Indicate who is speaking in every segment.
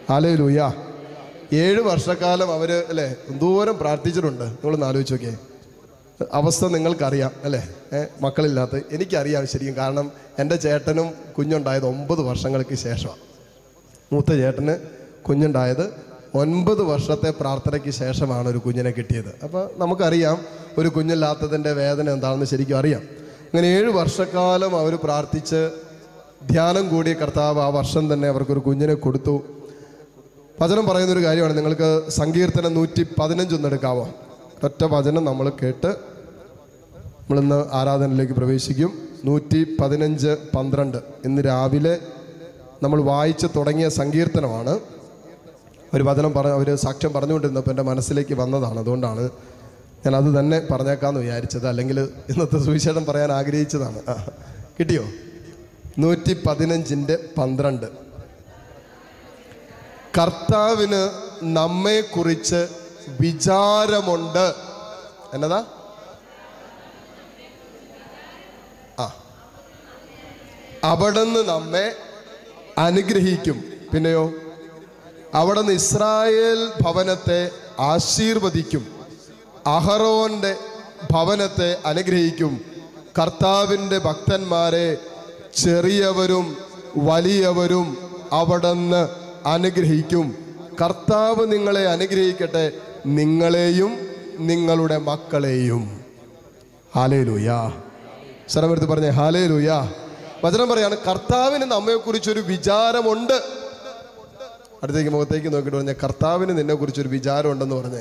Speaker 1: ഹാലേ ലൂയ ഏഴ് വർഷക്കാലം അവർ അല്ലേ എന്തോരം പ്രാർത്ഥിച്ചിട്ടുണ്ട് നിങ്ങളൊന്ന് ആലോചിച്ച് നോക്കിയേ അവസ്ഥ നിങ്ങൾക്കറിയാം അല്ലേ ഏ, മക്കളില്ലാത്ത എനിക്കറിയാം ശരിക്കും കാരണം എൻ്റെ ചേട്ടനും കുഞ്ഞുണ്ടായത് ഒമ്പത് വർഷങ്ങൾക്ക് ശേഷമാണ് മൂത്ത ചേട്ടന് കുഞ്ഞുണ്ടായത് ഒൻപത് വർഷത്തെ പ്രാർത്ഥനയ്ക്ക് ശേഷമാണ് ഒരു കുഞ്ഞിനെ കിട്ടിയത് അപ്പോൾ നമുക്കറിയാം ഒരു കുഞ്ഞില്ലാത്തതിൻ്റെ വേദന എന്താണെന്ന് ശരിക്കും അറിയാം അങ്ങനെ ഏഴ് വർഷക്കാലം അവർ പ്രാർത്ഥിച്ച് ധ്യാനം കൂടിയ കർത്താവ് ആ വർഷം തന്നെ അവർക്കൊരു കുഞ്ഞിനെ കൊടുത്തു വചനം പറയുന്ന ഒരു കാര്യമാണ് നിങ്ങൾക്ക് സങ്കീർത്തനം നൂറ്റി പതിനഞ്ചൊന്ന് എടുക്കാവോ ഒറ്റ വചനം നമ്മൾ കേട്ട് നമ്മളിന്ന് ആരാധനയിലേക്ക് പ്രവേശിക്കും നൂറ്റി പതിനഞ്ച് പന്ത്രണ്ട് ഇന്ന് രാവിലെ നമ്മൾ വായിച്ച് തുടങ്ങിയ സങ്കീർത്തനമാണ് ഒരു വചനം പറ അവർ സാക്ഷ്യം പറഞ്ഞുകൊണ്ടിരുന്നപ്പോൾ എൻ്റെ മനസ്സിലേക്ക് വന്നതാണ് അതുകൊണ്ടാണ് ഞാൻ അത് തന്നെ പറഞ്ഞേക്കാമെന്ന് വിചാരിച്ചത് അല്ലെങ്കിൽ ഇന്നത്തെ സുവിശേഷം പറയാൻ ആഗ്രഹിച്ചതാണ് ആ, കിട്ടിയോ നൂറ്റി പതിനഞ്ചിൻ്റെ പന്ത്രണ്ട് കർത്താവിന് നമ്മെക്കുറിച്ച് വിചാരമുണ്ട് എന്നതാ ആ അവിടുന്ന് നമ്മെ അനുഗ്രഹിക്കും പിന്നെയോ അവിടുന്ന് ഇസ്രായേൽ ഭവനത്തെ ആശീർവദിക്കും അഹറോന്റെ ഭവനത്തെ അനുഗ്രഹിക്കും കർത്താവിൻ്റെ ഭക്തന്മാരെ ചെറിയവരും വലിയവരും അവിടുന്ന് അനുഗ്രഹിക്കും കർത്താവ് നിങ്ങളെ അനുഗ്രഹിക്കട്ടെ നിങ്ങളെയും നിങ്ങളുടെ മക്കളെയും ഹാലേ ലൂയാ സ്ഥലമെടുത്ത് പറഞ്ഞേ ഹാലേ ലൂയാ വചനം പറയാണ് കർത്താവിന് നമ്മെക്കുറിച്ചൊരു വിചാരമുണ്ട് അടുത്തേക്ക് മുഖത്തേക്ക് നോക്കിയിട്ട് പറഞ്ഞ കർത്താവിന് നിന്നെ കുറിച്ചൊരു വിചാരമുണ്ടെന്ന് പറഞ്ഞേ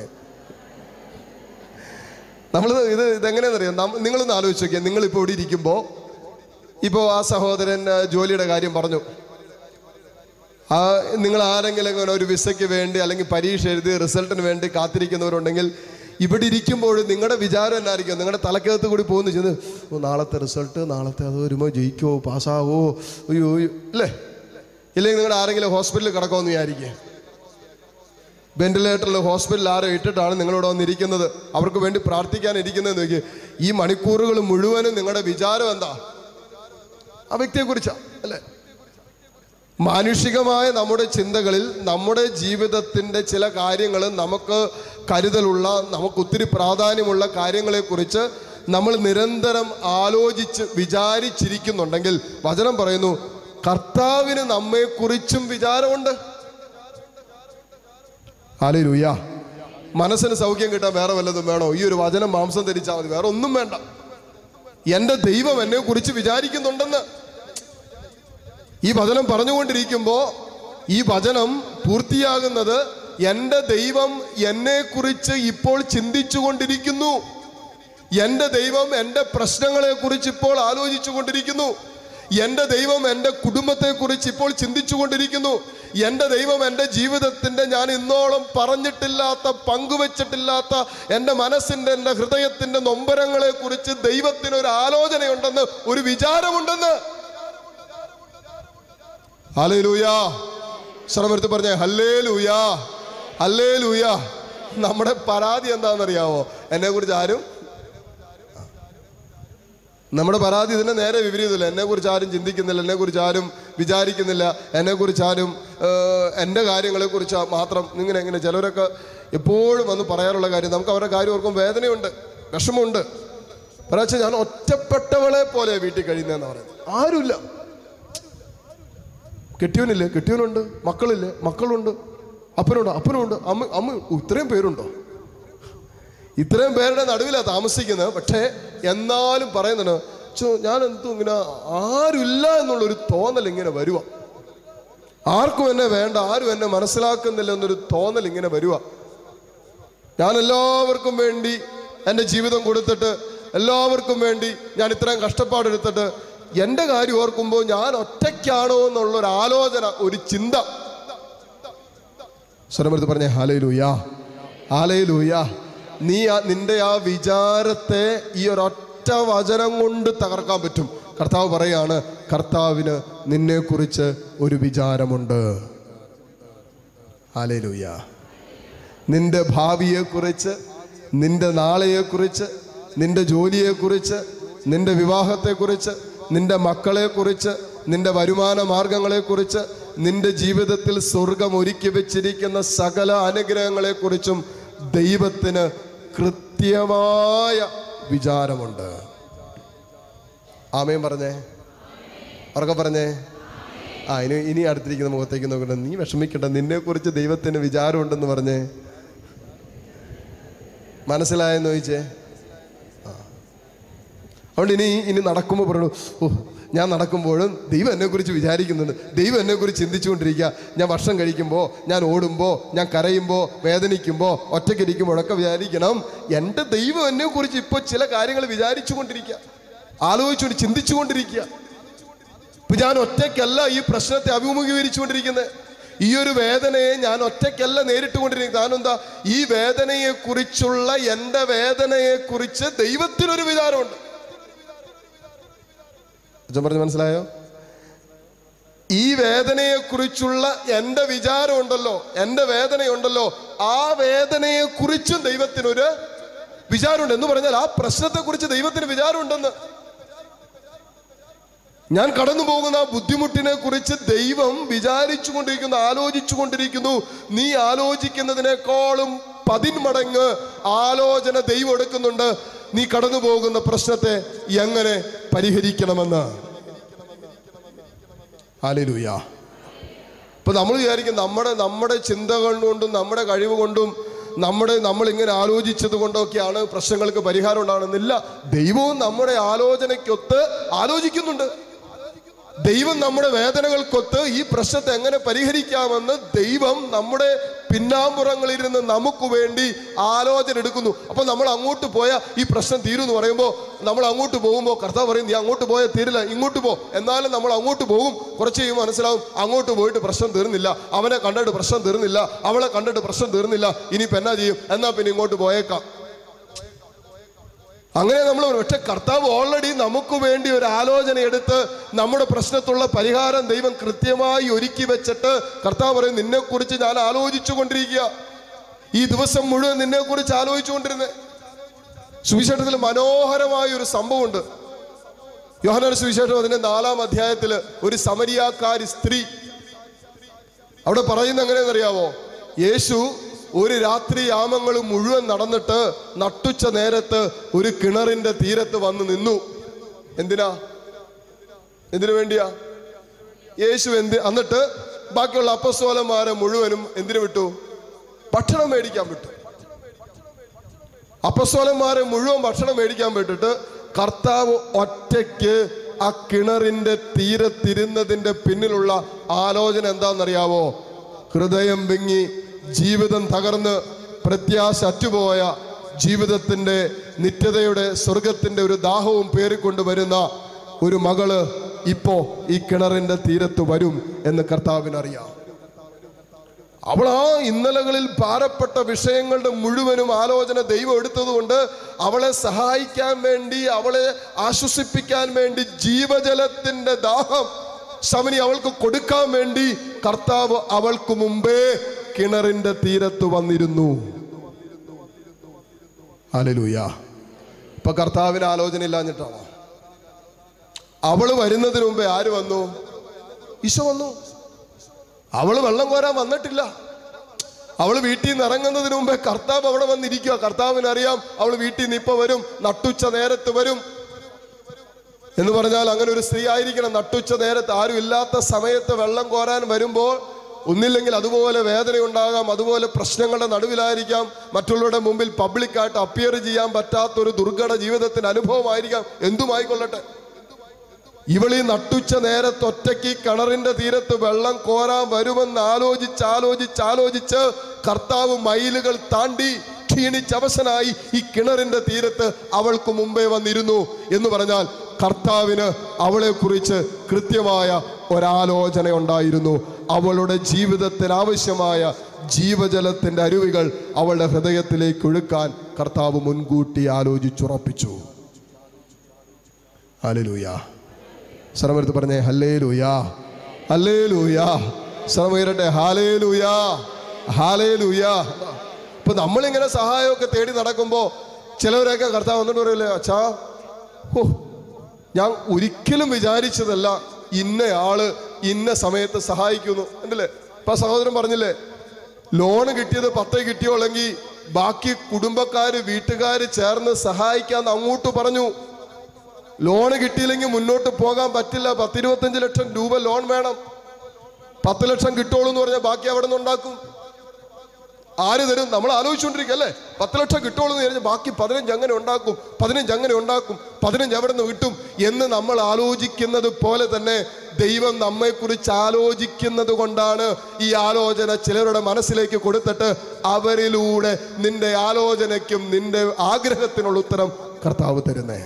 Speaker 1: നമ്മൾ ഇത് ഇതെങ്ങനെയാണെന്നറിയാം നം- നിങ്ങളൊന്ന് ആലോചിച്ച് നോക്കിയാൽ നിങ്ങളിപ്പോൾ ഇവിടെ ഇരിക്കുമ്പോൾ ഇപ്പോൾ ആ സഹോദരൻ ആ, ജോലിയുടെ കാര്യം പറഞ്ഞു ആ നിങ്ങൾ ആരെങ്കിലും ഇങ്ങനെ ഒരു വിസയ്ക്ക് വേണ്ടി അല്ലെങ്കിൽ പരീക്ഷ എഴുതി റിസൾട്ടിന് വേണ്ടി കാത്തിരിക്കുന്നവരുണ്ടെങ്കിൽ ഇവിടെ ഇരിക്കുമ്പോൾ നിങ്ങളുടെ വിചാരം എന്നായിരിക്കും നിങ്ങളുടെ തലക്കകത്ത് കൂടി പോകുന്നു ചെന്ന് ഓ നാളത്തെ റിസൾട്ട് നാളത്തെ അത് വരുമ്പോൾ ജയിക്കുമോ പാസ്സാവോ അയ്യോ അയ്യോ അല്ലേ ഇല്ലെങ്കിൽ നിങ്ങളുടെ ആരെങ്കിലും ഹോസ്പിറ്റലിൽ കിടക്കുമെന്ന് വിചാരിക്കുക വെന്റിലേറ്ററിൽ ഹോസ്പിറ്റലിൽ ആരോ ഇട്ടിട്ടാണ് നിങ്ങളിവിടെ വന്നിരിക്കുന്നത് അവർക്ക് വേണ്ടി പ്രാർത്ഥിക്കാൻ ഇരിക്കുന്നത് നോക്കി ഈ മണിക്കൂറുകൾ മുഴുവനും നിങ്ങളുടെ വിചാരം എന്താ ആ വ്യക്തിയെക്കുറിച്ചാണ് അല്ലേ മാനുഷികമായ നമ്മുടെ ചിന്തകളിൽ നമ്മുടെ ജീവിതത്തിൻ്റെ ചില കാര്യങ്ങൾ നമുക്ക് കരുതലുള്ള നമുക്ക് ഒത്തിരി പ്രാധാന്യമുള്ള കാര്യങ്ങളെക്കുറിച്ച് നമ്മൾ നിരന്തരം ആലോചിച്ച് വിചാരിച്ചിരിക്കുന്നുണ്ടെങ്കിൽ വചനം പറയുന്നു കർത്താവിന് നമ്മെക്കുറിച്ചും വിചാരമുണ്ട് ഹാലൂയ മനസ്സിന് സൗഖ്യം കിട്ടാൻ വേറെ വല്ലതും വേണോ ഈ ഒരു വചനം മാംസം ധരിച്ചാൽ മതി വേറെ ഒന്നും വേണ്ട എൻ്റെ ദൈവം എന്നെ കുറിച്ച് വിചാരിക്കുന്നുണ്ടെന്ന് ഈ വചനം പറഞ്ഞുകൊണ്ടിരിക്കുമ്പോൾ ഈ വചനം പൂർത്തിയാകുന്നത് എൻ്റെ ദൈവം എന്നെക്കുറിച്ച് ഇപ്പോൾ ചിന്തിച്ചു കൊണ്ടിരിക്കുന്നു എൻ്റെ ദൈവം എൻ്റെ പ്രശ്നങ്ങളെ കുറിച്ച് ഇപ്പോൾ ആലോചിച്ചു കൊണ്ടിരിക്കുന്നു എൻ്റെ ദൈവം എൻ്റെ കുടുംബത്തെക്കുറിച്ച് ഇപ്പോൾ ചിന്തിച്ചു കൊണ്ടിരിക്കുന്നു എൻ്റെ ദൈവം എൻ്റെ ജീവിതത്തിൻ്റെ ഞാൻ ഇന്നോളം പറഞ്ഞിട്ടില്ലാത്ത പങ്കുവച്ചിട്ടില്ലാത്ത എൻ്റെ മനസ്സിൻ്റെ എൻ്റെ ഹൃദയത്തിൻ്റെ നൊമ്പരങ്ങളെ കുറിച്ച് ദൈവത്തിന് ഒരു ആലോചനയുണ്ടെന്ന് ഒരു വിചാരമുണ്ടെന്ന് ഹലേ ലൂയാ ശ്രമമെടുത്ത് പറഞ്ഞേ ഹല്ലേ ലൂയാ ഹല്ലേ ലൂയാ നമ്മുടെ പരാതി എന്താണെന്നറിയാവോ എന്നെ കുറിച്ച് ആരും നമ്മുടെ പരാതി ഇതിനെ നേരെ വിപരീതമില്ല എന്നെ കുറിച്ച് ആരും ചിന്തിക്കുന്നില്ല എന്നെ കുറിച്ച് ആരും വിചാരിക്കുന്നില്ല എന്നെ കുറിച്ച് ആരും ഏഹ്, എൻ്റെ കാര്യങ്ങളെക്കുറിച്ച് മാത്രം ഇങ്ങനെ ഇങ്ങനെ ചിലരൊക്കെ എപ്പോഴും വന്ന് പറയാനുള്ള കാര്യം നമുക്ക് അവരുടെ കാര്യം ഓർക്കും വേദനയുണ്ട് വിഷമമുണ്ട് ഒരാഴ്ച ഞാൻ ഒറ്റപ്പെട്ടവളെ പോലെ വീട്ടിൽ കഴിയുന്നതെന്ന് പറയുന്നത് ആരുമില്ല കെട്ടിയവനില്ലേ കെട്ടിയവനുണ്ട് മക്കളില്ലേ മക്കളുണ്ട് അപ്പനുണ്ട് അപ്പനുണ്ട് അമ്മ അമ്മ ഇത്രയും പേരുണ്ടോ ഇത്രയും പേരുടെ നടുവിലാണ് താമസിക്കുന്നത് പക്ഷേ എന്നാലും പറയുന്നുണ്ട് "ചോ, ഞാൻ എന്തും ഇങ്ങനെ ആരുമില്ല എന്നുള്ളൊരു തോന്നൽ ഇങ്ങനെ വരുക ആർക്കും എന്നെ വേണ്ട ആരും എന്നെ മനസ്സിലാക്കുന്നില്ല എന്നൊരു തോന്നൽ ഇങ്ങനെ വരുക ഞാൻ എല്ലാവർക്കും വേണ്ടി എൻ്റെ ജീവിതം കൊടുത്തിട്ട് എല്ലാവർക്കും വേണ്ടി ഞാൻ ഇത്രയും കഷ്ടപ്പാടെടുത്തിട്ട് എൻ്റെ കാര്യം ഓർക്കുമ്പോൾ ഞാൻ ഒറ്റയ്ക്കാണോ എന്നുള്ളൊരു ആലോചന ഒരു ചിന്ത സ്വരമെടുത്ത് പറഞ്ഞേ ഹാലേ ലൂയാ ഹാലേ ലൂയാ നീ ആ നിന്റെ ആ വിചാരത്തെ ഈ ഒരൊറ്റ വചനം കൊണ്ട് തകർക്കാൻ പറ്റും കർത്താവ് പറയാണ് കർത്താവിന് നിന്നെക്കുറിച്ച് ഒരു വിചാരമുണ്ട് ഹാലേ ലൂയാ നിന്റെ ഭാവിയെക്കുറിച്ച് നിന്റെ നാളെയെക്കുറിച്ച് നിന്റെ ജോലിയെക്കുറിച്ച് നിന്റെ വിവാഹത്തെക്കുറിച്ച് നിന്റെ മക്കളെക്കുറിച്ച് നിന്റെ വരുമാന മാർഗങ്ങളെക്കുറിച്ച് നിന്റെ ജീവിതത്തിൽ സ്വർഗം ഒരുക്കി വെച്ചിരിക്കുന്ന സകല അനുഗ്രഹങ്ങളെക്കുറിച്ചും ദൈവത്തിന് കൃത്യമായ വിചാരമുണ്ട് ആമയും പറഞ്ഞേ ഉറക്കെ പറഞ്ഞേ ആ ഇനി ഇനി അടുത്തിരിക്കുന്ന മുഖത്തേക്ക് നോക്കണ്ട നീ വിഷമിക്കണ്ട നിന്നെക്കുറിച്ച് ദൈവത്തിന് വിചാരമുണ്ടെന്ന് പറഞ്ഞേ മനസ്സിലായെന്ന് ചോദിച്ചേ ആ. അതുകൊണ്ട് ഇനി ഇനി നടക്കുമ്പോൾ പറയണു ഓ ഞാൻ നടക്കുമ്പോഴും ദൈവം എന്നെക്കുറിച്ച് വിചാരിക്കുന്നുണ്ട് ദൈവം എന്നെക്കുറിച്ച് ചിന്തിച്ചുകൊണ്ടിരിക്കുക ഞാൻ ഭക്ഷണം കഴിക്കുമ്പോൾ ഞാൻ ഓടുമ്പോൾ ഞാൻ കരയുമ്പോൾ വേദനിക്കുമ്പോൾ ഒറ്റയ്ക്കിരിക്കുമ്പോഴൊക്കെ വിചാരിക്കണം എൻ്റെ ദൈവം എന്നെക്കുറിച്ച് ഇപ്പോൾ ചില കാര്യങ്ങൾ വിചാരിച്ചു കൊണ്ടിരിക്കുക ആലോചിച്ചുകൊണ്ട് ചിന്തിച്ചുകൊണ്ടിരിക്കുക ഇപ്പൊ ഞാൻ ഒറ്റയ്ക്കല്ല ഈ പ്രശ്നത്തെ അഭിമുഖീകരിച്ചുകൊണ്ടിരിക്കുന്നത് ഈ ഒരു വേദനയെ ഞാൻ ഒറ്റയ്ക്കല്ല നേരിട്ടുകൊണ്ടിരിക്കുന്നത് കാരണം എന്താ ഈ വേദനയെ കുറിച്ചുള്ള എൻ്റെ വേദനയെ കുറിച്ച് ദൈവത്തിനൊരു വിചാരമുണ്ട് അച്ഛൻ പറഞ്ഞു മനസ്സിലായോ ഈ വേദനയെ കുറിച്ചുള്ള എൻ്റെ വിചാരമുണ്ടല്ലോ എൻ്റെ വേദനയുണ്ടല്ലോ ആ വേദനയെ കുറിച്ചും ദൈവത്തിനൊരു വിചാരമുണ്ട് എന്ന് പറഞ്ഞാൽ ആ പ്രശ്നത്തെ കുറിച്ച് ദൈവത്തിന് വിചാരമുണ്ടെന്ന് ഞാൻ കടന്നു പോകുന്ന ആ ബുദ്ധിമുട്ടിനെ കുറിച്ച് ദൈവം വിചാരിച്ചു കൊണ്ടിരിക്കുന്നു ആലോചിച്ചു കൊണ്ടിരിക്കുന്നു നീ ആലോചിക്കുന്നതിനേക്കാളും പതിന്മടങ്ങ് ആലോചന ദൈവം എടുക്കുന്നുണ്ട് നീ കടന്നു പോകുന്ന പ്രശ്നത്തെ എങ്ങനെ പരിഹരിക്കണമെന്ന് ഹാലലൂയ ഇപ്പൊ നമ്മൾ വിചാരിക്കും നമ്മുടെ നമ്മുടെ ചിന്തകൾ കൊണ്ടും നമ്മുടെ കഴിവ് കൊണ്ടും നമ്മുടെ നമ്മൾ ഇങ്ങനെ ആലോചിച്ചത് കൊണ്ടൊക്കെയാണ് പ്രശ്നങ്ങൾക്ക് പരിഹാരം ഉണ്ടാകുന്നില്ല ദൈവവും നമ്മുടെ ആലോചനയ്ക്കൊത്ത് ആലോചിക്കുന്നുണ്ട് ദൈവം നമ്മുടെ വേദനകൾക്കൊത്ത് ഈ പ്രശ്നത്തെ എങ്ങനെ പരിഹരിക്കാമെന്ന് ദൈവം നമ്മുടെ പിന്നാമ്പുറങ്ങളിരുന്ന് നമുക്ക് വേണ്ടി ആലോചന എടുക്കുന്നു അപ്പൊ നമ്മൾ അങ്ങോട്ട് പോയാൽ ഈ പ്രശ്നം തീരും എന്ന് പറയുമ്പോൾ നമ്മൾ അങ്ങോട്ട് പോകുമ്പോൾ കർത്താവ് പറയും നീ അങ്ങോട്ട് പോയാൽ തീരില്ല ഇങ്ങോട്ട് പോ എന്നാലും നമ്മൾ അങ്ങോട്ട് പോകും കുറച്ച് കഴിയുമ്പോൾ മനസ്സിലാവും അങ്ങോട്ട് പോയിട്ട് പ്രശ്നം തീർന്നില്ല അവനെ കണ്ടിട്ട് പ്രശ്നം തീർന്നില്ല അവളെ കണ്ടിട്ട് പ്രശ്നം തീർന്നില്ല ഇനിയിപ്പോൾ എന്നാ ചെയ്യും എന്നാ പിന്നെ ഇങ്ങോട്ട് പോയേക്കാം അങ്ങനെ നമ്മൾ പക്ഷെ കർത്താവ് ഓൾറെഡി നമുക്ക് വേണ്ടി ഒരു ആലോചന എടുത്ത് നമ്മുടെ പ്രശ്നത്തുള്ള പരിഹാരം ദൈവം കൃത്യമായി ഒരുക്കി വെച്ചിട്ട് കർത്താവ് പറയും നിന്നെ കുറിച്ച് ഞാൻ ആലോചിച്ചു കൊണ്ടിരിക്കുക ഈ ദിവസം മുഴുവൻ നിന്നെ കുറിച്ച് ആലോചിച്ചു കൊണ്ടിരുന്നത് സുവിശേഷത്തിൽ മനോഹരമായ ഒരു സംഭവമുണ്ട് യോഹനാൻ സുവിശേഷം അതിന്റെ നാലാം അധ്യായത്തിൽ ഒരു സമരിയാക്കാരി സ്ത്രീ അവിടെ പറയുന്ന എങ്ങനെയെന്നറിയാവോ യേശു ഒരു രാത്രി യാമങ്ങൾ മുഴുവൻ നടന്നിട്ട് നട്ടുച്ച നേരത്ത് ഒരു കിണറിന്റെ തീരത്ത് വന്ന് നിന്നു എന്തിനാ എന്തിനു വേണ്ടിയാ യേശു എന്ത് എന്നിട്ട് ബാക്കിയുള്ള അപ്പസ്തോലന്മാരെ മുഴുവനും എന്തിനു വിട്ടു ഭക്ഷണം മേടിക്കാൻ വിട്ടു അപ്പസ്തോലന്മാരെ മുഴുവൻ ഭക്ഷണം മേടിക്കാൻ വിട്ടിട്ട് കർത്താവ് ഒറ്റയ്ക്ക് ആ കിണറിന്റെ തീരത്തിരുന്നതിന്റെ പിന്നിലുള്ള ആലോചന എന്താണെന്നറിയാവോ ഹൃദയം വിങ്ങി ജീവിതം തകർന്ന് പ്രത്യാശ അറ്റുപോയ ജീവിതത്തിന്റെ നിത്യതയുടെ സ്വർഗത്തിന്റെ ഒരു ദാഹവും പേറിക്കൊണ്ട് വരുന്ന ഒരു മകള് ഇപ്പോ ഈ കിണറിന്റെ തീരത്ത് വരും എന്ന് കർത്താവിനറിയാം അവൾ ആ ഇന്നലകളിൽ ഭാരപ്പെട്ട വിഷയങ്ങളുടെ മുഴുവനും ആലോചന ദൈവം എടുത്തതുകൊണ്ട് അവളെ സഹായിക്കാൻ വേണ്ടി അവളെ ആശ്വസിപ്പിക്കാൻ വേണ്ടി ജീവജലത്തിന്റെ ദാഹം ശമനി അവൾക്ക് കൊടുക്കാൻ വേണ്ടി കർത്താവ് അവൾക്ക് മുമ്പേ കിണറിന്റെ തീരത്ത് വന്നിരുന്നു അലലൂയ ഇപ്പൊ കർത്താവിന് ആലോചന ഇല്ലാഞ്ഞിട്ടാണോ അവള് വരുന്നതിന് മുമ്പേ ആര് വന്നു ഈശോ വന്നു അവള് വെള്ളം കോരാൻ വന്നിട്ടില്ല അവള് വീട്ടിൽ നിന്ന് ഇറങ്ങുന്നതിന് മുമ്പേ കർത്താവ് അവിടെ വന്നിരിക്കുക കർത്താവിന് അറിയാം അവള് വീട്ടിൽ നിന്ന് ഇപ്പൊ വരും നട്ടുച്ച നേരത്ത് വരും എന്ന് പറഞ്ഞാൽ അങ്ങനെ ഒരു സ്ത്രീ ആയിരിക്കണം നട്ടുച്ച നേരത്ത് ആരും ഇല്ലാത്ത സമയത്ത് വെള്ളം കോരാൻ വരുമ്പോൾ ഒന്നില്ലെങ്കിൽ അതുപോലെ വേദന ഉണ്ടാകാം അതുപോലെ പ്രശ്നങ്ങളുടെ നടുവിലായിരിക്കാം മറ്റുള്ളവരുടെ മുമ്പിൽ പബ്ലിക്കായിട്ട് അപ്പിയർ ചെയ്യാൻ പറ്റാത്ത ഒരു ദുർഘട ജീവിതത്തിന്റെ അനുഭവമായിരിക്കാം എന്തുമായിക്കൊള്ളട്ടെ ഇവളീ നട്ടുച്ച നേരത്ത് ഒറ്റയ്ക്ക് ഈ കിണറിന്റെ തീരത്ത് വെള്ളം കോരാൻ വരുമെന്ന് ആലോചിച്ച് ആലോചിച്ച് ആലോചിച്ച് കർത്താവ് മൈലുകൾ താണ്ടി ക്ഷീണിച്ചവശനായി ഈ കിണറിന്റെ തീരത്ത് അവൾക്ക് മുമ്പേ വന്നിരുന്നു എന്ന് പറഞ്ഞാൽ കർത്താവിന് അവളെ കുറിച്ച് കൃത്യമായ ഒരാലോചന ഉണ്ടായിരുന്നു അവളുടെ ജീവിതത്തിൽ ആവശ്യമായ ജീവജലത്തിന്റെ അരുവികൾ അവളുടെ ഹൃദയത്തിലേക്ക് ഒഴുക്കാൻ കർത്താവ് മുൻകൂട്ടി ആലോചിച്ചുറപ്പിച്ചു ഹാലലൂയ ശ്രമെടുത്ത് പറഞ്ഞേ ഹല്ലേ ലൂയാ ഹല്ലേ ലൂയാ ശ്രമയിരട്ടെ ഹാലേ ലൂയാ ഹാലേ ലൂയാ ഇപ്പൊ നമ്മളിങ്ങനെ സഹായമൊക്കെ തേടി നടക്കുമ്പോ ചിലവരൊക്കെ കർത്താവ് വന്നിട്ട് പറയില്ലേ അച്ഛാ ഓ ഞാൻ ഒരിക്കലും വിചാരിച്ചതല്ല ഇന്നയാള് ഇന്ന സമയത്ത് സഹായിക്കുന്നു ഉണ്ടല്ലേ ഇപ്പൊ ആ സഹോദരൻ പറഞ്ഞില്ലേ ലോണ് കിട്ടിയത് പത്തേ കിട്ടിയോളെങ്കിൽ ബാക്കി കുടുംബക്കാര് വീട്ടുകാര് ചേർന്ന് സഹായിക്കാന്ന് അങ്ങോട്ട് പറഞ്ഞു ലോണ് കിട്ടിയില്ലെങ്കിൽ മുന്നോട്ട് പോകാൻ പറ്റില്ല പത്തിരുപത്തഞ്ച് ലക്ഷം രൂപ ലോൺ വേണം പത്ത് ലക്ഷം കിട്ടുള്ളൂ എന്ന് പറഞ്ഞാൽ ബാക്കി അവിടെ നിന്ന് ഉണ്ടാക്കും ആര് തരും നമ്മൾ ആലോചിച്ചുകൊണ്ടിരിക്കുക അല്ലേ പത്ത് ലക്ഷം കിട്ടുള്ളൂ എന്ന് പറഞ്ഞാൽ ബാക്കി പതിനഞ്ച് അങ്ങനെ ഉണ്ടാക്കും പതിനഞ്ച് അങ്ങനെ ഉണ്ടാക്കും പതിനഞ്ച് എവിടെ നിന്ന് കിട്ടും എന്ന് നമ്മൾ ആലോചിക്കുന്നത് പോലെ തന്നെ ദൈവം നമ്മെക്കുറിച്ച് ആലോചിക്കുന്നത് കൊണ്ടാണ് ഈ ആലോചന ചിലരുടെ മനസ്സിലേക്ക് കൊടുത്തിട്ട് അവരിലൂടെ നിന്റെ ആലോചനയ്ക്കും നിന്റെ ആഗ്രഹത്തിനുള്ള ഉത്തരം കർത്താവ് തരുന്നേ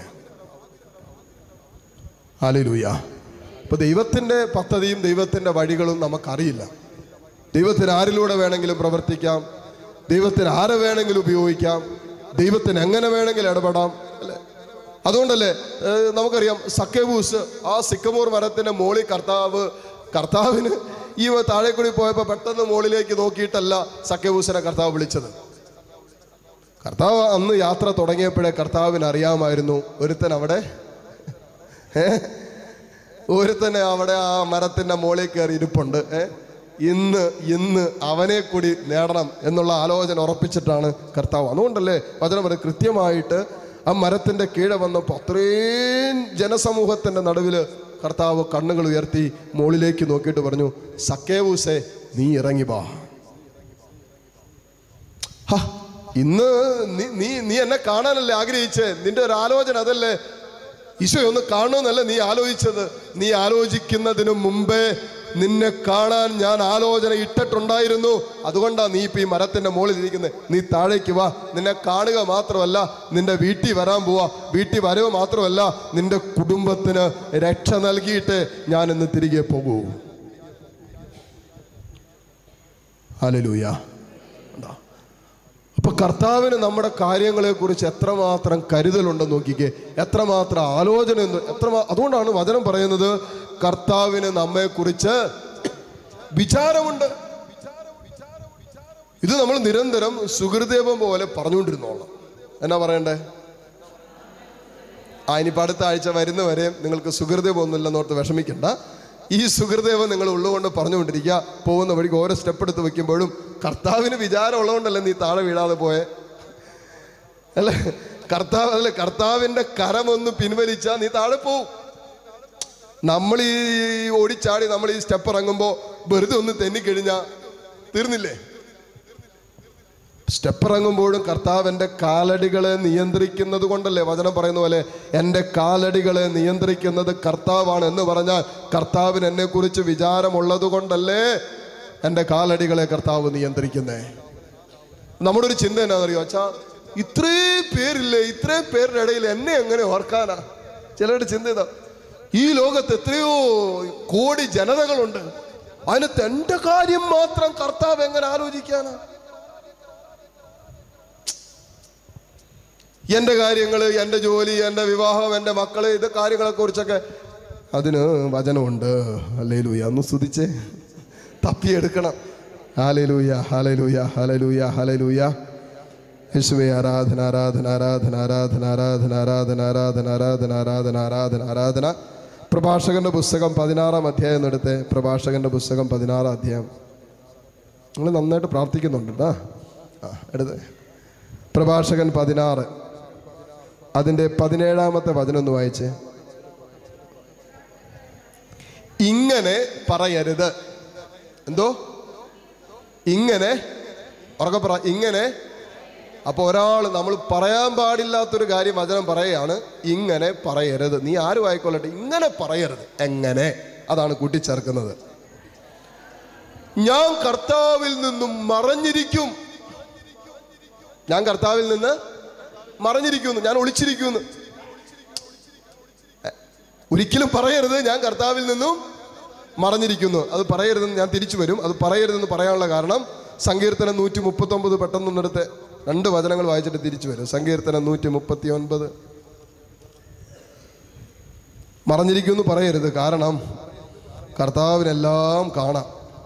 Speaker 1: ഹാലലൂയ അപ്പൊ ദൈവത്തിന്റെ പദ്ധതിയും ദൈവത്തിന്റെ വഴികളും നമുക്കറിയില്ല ദൈവത്തിന് ആരിലൂടെ വേണമെങ്കിലും പ്രവർത്തിക്കാം ദൈവത്തിന് ആരെ വേണമെങ്കിലും ഉപയോഗിക്കാം ദൈവത്തിന് എങ്ങനെ വേണമെങ്കിലും ഇടപെടാം അല്ലേ അതുകൊണ്ടല്ലേ ഏഹ്, നമുക്കറിയാം സക്കേബൂസ് ആ സിക്കമൂർ മരത്തിന്റെ മോളിൽ കർത്താവ് കർത്താവിന് ഈ താഴെ കൂടി പോയപ്പോൾ പെട്ടെന്ന് മുകളിലേക്ക് നോക്കിയിട്ടല്ല സക്കേബൂസിനെ കർത്താവ് വിളിച്ചത് കർത്താവ് അന്ന് യാത്ര തുടങ്ങിയപ്പോഴേ കർത്താവിന് അറിയാമായിരുന്നു ഒരുത്തൻ അവിടെ ഏ? ഒരുത്തനെ അവിടെ ആ മരത്തിന്റെ മുകളിൽ കയറി ഇരിപ്പുണ്ട് ഏ? ഇന്ന് ഇന്ന് അവനെ കൂടി നേടണം എന്നുള്ള ആലോചന ഉറപ്പിച്ചിട്ടാണ് കർത്താവ് അതുകൊണ്ടല്ലേ വചനം പറയും കൃത്യമായിട്ട് ആ മരത്തിന്റെ കീഴെ വന്നപ്പോൾ അത്രയും ജനസമൂഹത്തിന്റെ നടുവില് കർത്താവ് കണ്ണുകൾ ഉയർത്തി മുകളിലേക്ക് നോക്കിയിട്ട് പറഞ്ഞു സക്കേവൂസെ നീ ഇറങ്ങി വാ ഹ, ഇന്ന് നീ നീ നീ എന്നെ കാണാനല്ലേ ആഗ്രഹിച്ചേ നിന്റെ ഒരു ആലോചന അതല്ലേ ഈശോ ഒന്ന് കാണുമെന്നല്ല നീ ആലോചിച്ചത് നീ ആലോചിക്കുന്നതിന് മുമ്പേ നിന്നെ കാണാൻ ഞാൻ ആലോചന ഇട്ടിട്ടുണ്ടായിരുന്നു അതുകൊണ്ടാ നീ ഇപ്പൊ ഈ മരത്തിന്റെ മുകളിൽ ഇരിക്കുന്നത് നീ താഴേക്ക് വാ നിന്നെ കാണുക മാത്രമല്ല നിന്റെ വീട്ടിൽ വരാൻ പോവാ വീട്ടിൽ വരവ് മാത്രമല്ല നിന്റെ കുടുംബത്തിന് രക്ഷ നൽകിയിട്ട് ഞാൻ ഇന്ന് തിരികെ പോകൂ ഹല്ലേലൂയ ഉണ്ടോ? അപ്പൊ കർത്താവിന് നമ്മുടെ കാര്യങ്ങളെ കുറിച്ച് എത്രമാത്രം കരുതലുണ്ടെന്ന് നോക്കിക്കേ എത്രമാത്രം ആലോചന ഉണ്ട് എത്ര അതുകൊണ്ടാണ് വചനം പറയുന്നത് കർത്താവിന് നമ്മെ കുറിച്ച് വിചാരമുണ്ട് ഇത് നമ്മൾ നിരന്തരം സുഹൃദേവം പോലെ പറഞ്ഞുകൊണ്ടിരുന്നോളാം എന്നാ പറയണ്ടേ ആ ഇനിയിപ്പോൾ അടുത്ത ആഴ്ച വരുന്നവരെ നിങ്ങൾക്ക് സുഹൃദേവം ഒന്നുമില്ലെന്നോർത്ത് വിഷമിക്കണ്ട ഈ സുഹൃദേവം നിങ്ങൾ ഉള്ളുകൊണ്ട് പറഞ്ഞുകൊണ്ടിരിക്കുക പോകുന്ന വഴിക്ക് ഓരോ സ്റ്റെപ്പ് എടുത്ത് വെക്കുമ്പോഴും കർത്താവിന് വിചാരം ഉള്ളതുകൊണ്ടല്ലേ നീ താഴെ വീഴാതെ പോയെ അല്ലേ കർത്താവ് അല്ലേ കർത്താവിന്റെ കരമൊന്ന് പിൻവലിച്ചാൽ നീ താഴെ പോവും നമ്മൾ ഈ ഓടിച്ചാടി നമ്മൾ ഈ സ്റ്റെപ്പ് ഇറങ്ങുമ്പോൾ വെറുതെ ഒന്ന് തെന്നിക്കഴിഞ്ഞാൽ തീർന്നില്ലേ സ്റ്റെപ്പ് ഇറങ്ങുമ്പോഴും കർത്താവ് എൻ്റെ കാലടികളെ നിയന്ത്രിക്കുന്നത് കൊണ്ടല്ലേ വചനം പറയുന്ന പോലെ എൻ്റെ കാലടികളെ നിയന്ത്രിക്കുന്നത് കർത്താവാണ് എന്ന് പറഞ്ഞാൽ കർത്താവിന് എന്നെ കുറിച്ച് വിചാരമുള്ളത് കൊണ്ടല്ലേ എൻ്റെ കാലടികളെ കർത്താവ് നിയന്ത്രിക്കുന്നേ നമ്മുടെ ഒരു ചിന്ത എന്നാണെന്നറിയോ അച്ഛാ ഇത്രയും പേരില്ലേ ഇത്രയും പേരുടെ ഇടയിൽ എന്നെ എങ്ങനെ ഓർക്കാനാ ചിലരുടെ ചിന്ത ഇതാ ഈ ലോകത്ത് എത്രയോ കോടി ജനതകളുണ്ട് അതിനകത്ത് എൻ്റെ കാര്യം മാത്രം കർത്താവ് എങ്ങനെ ആലോചിക്കാനാ എൻ്റെ കാര്യങ്ങൾ എൻ്റെ ജോലി എൻ്റെ വിവാഹം എൻ്റെ മക്കള് ഇത് കാര്യങ്ങളെ കുറിച്ചൊക്കെ അതിന് വചനമുണ്ട് ഹല്ലേലൂയ ഒന്ന് സ്തുതിച്ചേ തപ്പിയെടുക്കണം ഹാലലൂയ ഹാലലൂയ ഹാലലൂയ ഹാലലൂയ യേശുവേ ആരാധന ആരാധന ആരാധന ആരാധന ആരാധന ആരാധന ആരാധന ആരാധന ആരാധന ആരാധന ആരാധന പ്രഭാഷകന്റെ പുസ്തകം പതിനാറാം അധ്യായം എന്ന് എടുത്തേ പ്രഭാഷകന്റെ പുസ്തകം പതിനാറാം അധ്യായം നിങ്ങൾ നന്നായിട്ട് പ്രാർത്ഥിക്കുന്നുണ്ട് കേട്ടോ ആ എടുത്തേ പ്രഭാഷകൻ പതിനാറ് അതിൻ്റെ പതിനേഴാമത്തെ വചനം ഒന്ന് വായിച്ചേ ഇങ്ങനെ പറയരുത് എന്തോ ഇങ്ങനെ ഉറക്കെ പറ ഇങ്ങനെ അപ്പോൾ ഒരാൾ നമ്മൾ പറയാൻ പാടില്ലാത്തൊരു കാര്യം വചനം പറയുകയാണ് ഇങ്ങനെ പറയരുത് നീ ആരും ആയിക്കൊള്ളട്ടെ ഇങ്ങനെ പറയരുത് എങ്ങനെ അതാണ് കൂട്ടിച്ചേർക്കുന്നത് ഞാൻ കർത്താവിൽ നിന്നും മറഞ്ഞിരിക്കും ഞാൻ കർത്താവിൽ നിന്ന് മറഞ്ഞിരിക്കുന്നു ഞാൻ ഒളിച്ചിരിക്കുന്നു എ, ഒരിക്കലും പറയരുത് ഞാൻ കർത്താവിൽ നിന്നും മറഞ്ഞിരിക്കുന്നു അത് പറയരുതെന്ന് ഞാൻ തിരിച്ചു വരും അത് പറയരുതെന്ന് പറയാനുള്ള കാരണം സങ്കീർത്തനം നൂറ്റി മുപ്പത്തി ഒമ്പത് പെട്ടെന്നൊന്നെടുത്ത് രണ്ട് വചനങ്ങൾ വായിച്ചിട്ട് തിരിച്ചു വരും സങ്കീർത്തനം നൂറ്റി മുപ്പത്തി ഒൻപത് മറഞ്ഞിരിക്കുന്നു പറയരുത് കാരണം കർത്താവിനെല്ലാം കാണാം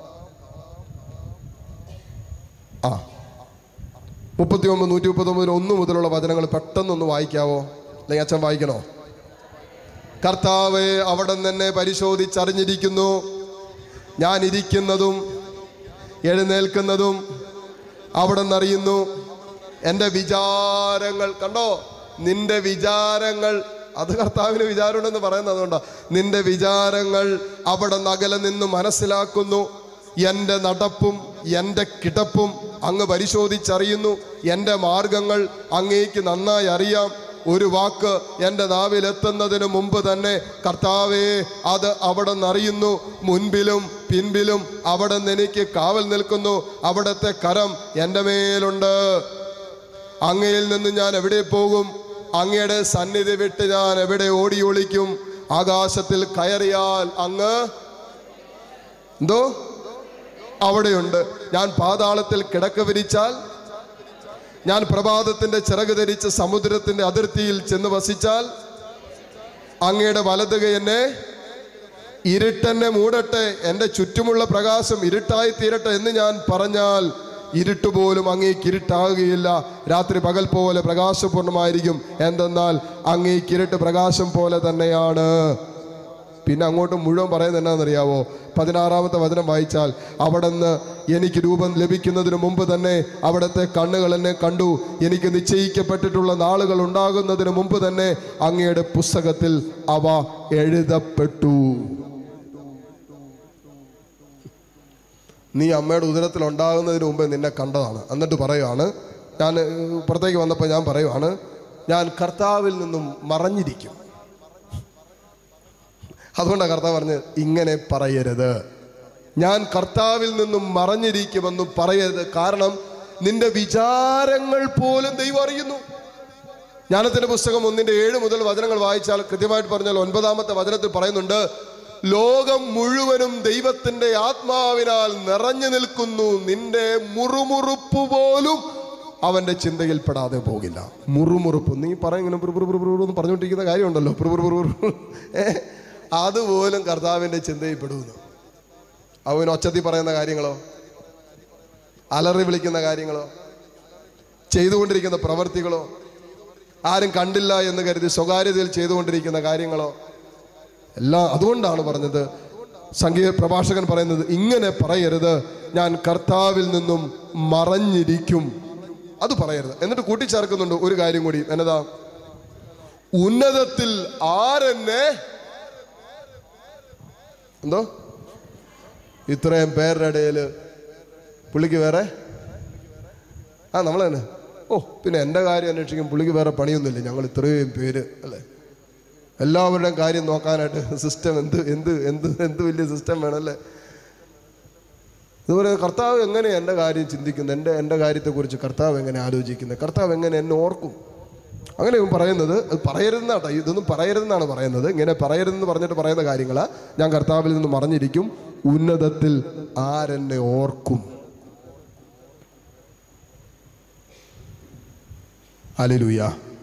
Speaker 1: ആ മുപ്പത്തി ഒമ്പത് നൂറ്റി മുപ്പത്തി ഒമ്പതിൽ ഒന്ന് മുതലുള്ള വചനങ്ങൾ പെട്ടെന്നൊന്ന് വായിക്കാവോ അല്ലെങ്കിൽ അച്ഛൻ വായിക്കണോ കർത്താവ് അവിടെ തന്നെ പരിശോധിച്ചറിഞ്ഞിരിക്കുന്നു ഞാൻ ഇരിക്കുന്നതും എഴുന്നേൽക്കുന്നതും അവിടെ നിന്നറിയുന്നു എൻ്റെ വിചാരങ്ങൾ കണ്ടോ നിന്റെ വിചാരങ്ങൾ അത് കർത്താവിന് വിചാരമുണ്ടെന്ന് പറയുന്നത് അതുകൊണ്ടാ നിന്റെ വിചാരങ്ങൾ അവിടെ നകലെ നിന്ന് മനസ്സിലാക്കുന്നു എൻ്റെ നടപ്പും എൻ്റെ കിടപ്പും അങ്ങ് പരിശോധിച്ചറിയുന്നു എൻ്റെ മാർഗങ്ങൾ അങ്ങേക്ക് നന്നായി അറിയാം ഒരു വാക്ക് എൻ്റെ നാവിലെത്തുന്നതിന് മുമ്പ് തന്നെ കർത്താവേ അത് അവിടെ നിന്നറിയുന്നു മുൻപിലും പിൻപിലും അവിടെ നിന്ന് എനിക്ക് കാവൽ നിൽക്കുന്നു അവിടുത്തെ കരം എൻ്റെ മേലുണ്ട് അങ്ങയിൽ നിന്ന് ഞാൻ എവിടെ പോകും അങ്ങയുടെ സന്നിധി വിട്ട് ഞാൻ എവിടെ ഓടി ഒളിക്കും ആകാശത്തിൽ കയറിയാൽ അങ്ങ് എന്തോ അവിടെയുണ്ട് ഞാൻ പാതാളത്തിൽ കിടക്ക വിരിച്ചാൽ ഞാൻ പ്രഭാതത്തിന്റെ ചിറക് ധരിച്ച് സമുദ്രത്തിന്റെ അതിർത്തിയിൽ ചെന്ന് വസിച്ചാൽ അങ്ങയുടെ വലതുക എന്നെ ഇരുട്ടെന്നെ മൂടട്ടെ എൻ്റെ ചുറ്റുമുള്ള പ്രകാശം ഇരുട്ടായി തീരട്ടെ എന്ന് ഞാൻ പറഞ്ഞാൽ ഇരുട്ട് പോലും അങ്ങേക്ക് ഇരുട്ടാകുകയില്ല രാത്രി പകൽ പോലെ പ്രകാശപൂർണ്ണമായിരിക്കും എന്തെന്നാൽ അങ്ങേക്ക് ഇരുട്ട് പ്രകാശം പോലെ തന്നെയാണ് പിന്നെ അങ്ങോട്ട് മുഴുവൻ പറയുന്നത് എന്നാണെന്നറിയാവോ പതിനാറാമത്തെ വചനം വായിച്ചാൽ അവിടെ നിന്ന് എനിക്ക് രൂപം ലഭിക്കുന്നതിന് മുമ്പ് തന്നെ അവിടുത്തെ കണ്ണുകൾ എന്നെ കണ്ടു എനിക്ക് നിശ്ചയിക്കപ്പെട്ടിട്ടുള്ള നാളുകൾ ഉണ്ടാകുന്നതിന് മുമ്പ് തന്നെ അങ്ങയുടെ പുസ്തകത്തിൽ അവ എഴുതപ്പെട്ടു നീ അമ്മയുടെ ഉദരത്തിൽ ഉണ്ടാകുന്നതിന് മുമ്പ് നിന്നെ കണ്ടതാണ് എന്നിട്ട് പറയുവാണ് ഞാൻ ഏഹ്, പുറത്തേക്ക് വന്നപ്പോൾ ഞാൻ പറയുവാണ് ഞാൻ കർത്താവിൽ നിന്നും മറഞ്ഞിരിക്കും അതുകൊണ്ടാണ് കർത്താവ് പറഞ്ഞ് ഇങ്ങനെ പറയരുത് ഞാൻ കർത്താവിൽ നിന്നും മറഞ്ഞിരിക്കുമെന്നും പറയരുത് കാരണം നിന്റെ വിചാരങ്ങൾ പോലും ദൈവം അറിയുന്നു ജ്ഞാനത്തിന്റെ പുസ്തകം ഒന്നിന്റെ ഏഴ് മുതൽ വചനങ്ങൾ വായിച്ചാൽ കൃത്യമായിട്ട് പറഞ്ഞാൽ ഒൻപതാമത്തെ വചനത്തിൽ പറയുന്നുണ്ട് ലോകം മുഴുവനും ദൈവത്തിന്റെ ആത്മാവിനാൽ നിറഞ്ഞു നിൽക്കുന്നു നിന്റെ മുറുമുറുപ്പ് പോലും അവന്റെ ചിന്തയിൽപ്പെടാതെ പോകില്ല മുറുമുറുപ്പ് നീ പറയുങ്ങനെ എന്ന് പറഞ്ഞുകൊണ്ടിരിക്കുന്ന കാര്യമുണ്ടല്ലോ പുറു ഏ അതുപോലും കർത്താവിന്റെ ചിന്തയിൽപ്പെടുന്നു അവൻ ഒച്ചത്തി പറയുന്ന കാര്യങ്ങളോ അലറി വിളിക്കുന്ന കാര്യങ്ങളോ ചെയ്തുകൊണ്ടിരിക്കുന്ന പ്രവർത്തികളോ ആരും കണ്ടില്ല എന്ന് കരുതി സ്വകാര്യതയിൽ ചെയ്തുകൊണ്ടിരിക്കുന്ന കാര്യങ്ങളോ എല്ലാം അതുകൊണ്ടാണ് പറഞ്ഞത് സംഗീത പ്രഭാഷകൻ പറയുന്നത് ഇങ്ങനെ പറയരുത് ഞാൻ കർത്താവിൽ നിന്നും മറഞ്ഞിരിക്കും അത് പറയരുത് എന്നിട്ട് കൂട്ടിച്ചേർക്കുന്നുണ്ട് ഒരു കാര്യം കൂടി എന്നതാ ഉന്നതത്തിൽ ആരെന്നെ എന്തോ ഇത്രയും പേരുടെ ഇടയിൽ പുള്ളിക്ക് വേറെ ആ നമ്മൾ തന്നെ ഓ പിന്നെ എൻ്റെ കാര്യം അന്വേഷിക്കും പുള്ളിക്ക് വേറെ പണിയൊന്നുമില്ല ഞങ്ങൾ ഇത്രയും പേര് അല്ലേ എല്ലാവരുടെയും കാര്യം നോക്കാനായിട്ട് സിസ്റ്റം എന്ത് എന്ത് എന്ത് എന്ത് വലിയ സിസ്റ്റം വേണമല്ലേ ഇതുപോലെ കർത്താവ് എങ്ങനെ എൻ്റെ കാര്യം ചിന്തിക്കുന്നത് എൻ്റെ എൻ്റെ കാര്യത്തെക്കുറിച്ച് കർത്താവ് എങ്ങനെ ആലോചിക്കുന്നത് കർത്താവ് എങ്ങനെ എന്നെ ഓർക്കും അങ്ങനെ ഇവൻ പറയുന്നത് അത് പറയരുതെന്നാട്ടോ ഇതൊന്നും പറയരുതെന്നാണ് പറയുന്നത് ഇങ്ങനെ പറയരുതെന്ന് പറഞ്ഞിട്ട് പറയുന്ന കാര്യങ്ങളാ ഞാൻ കർത്താവിൽ നിന്ന് മറഞ്ഞിരിക്കും ഉന്നതത്തിൽ ആരെന്നെ ഓർക്കും അലിലുയ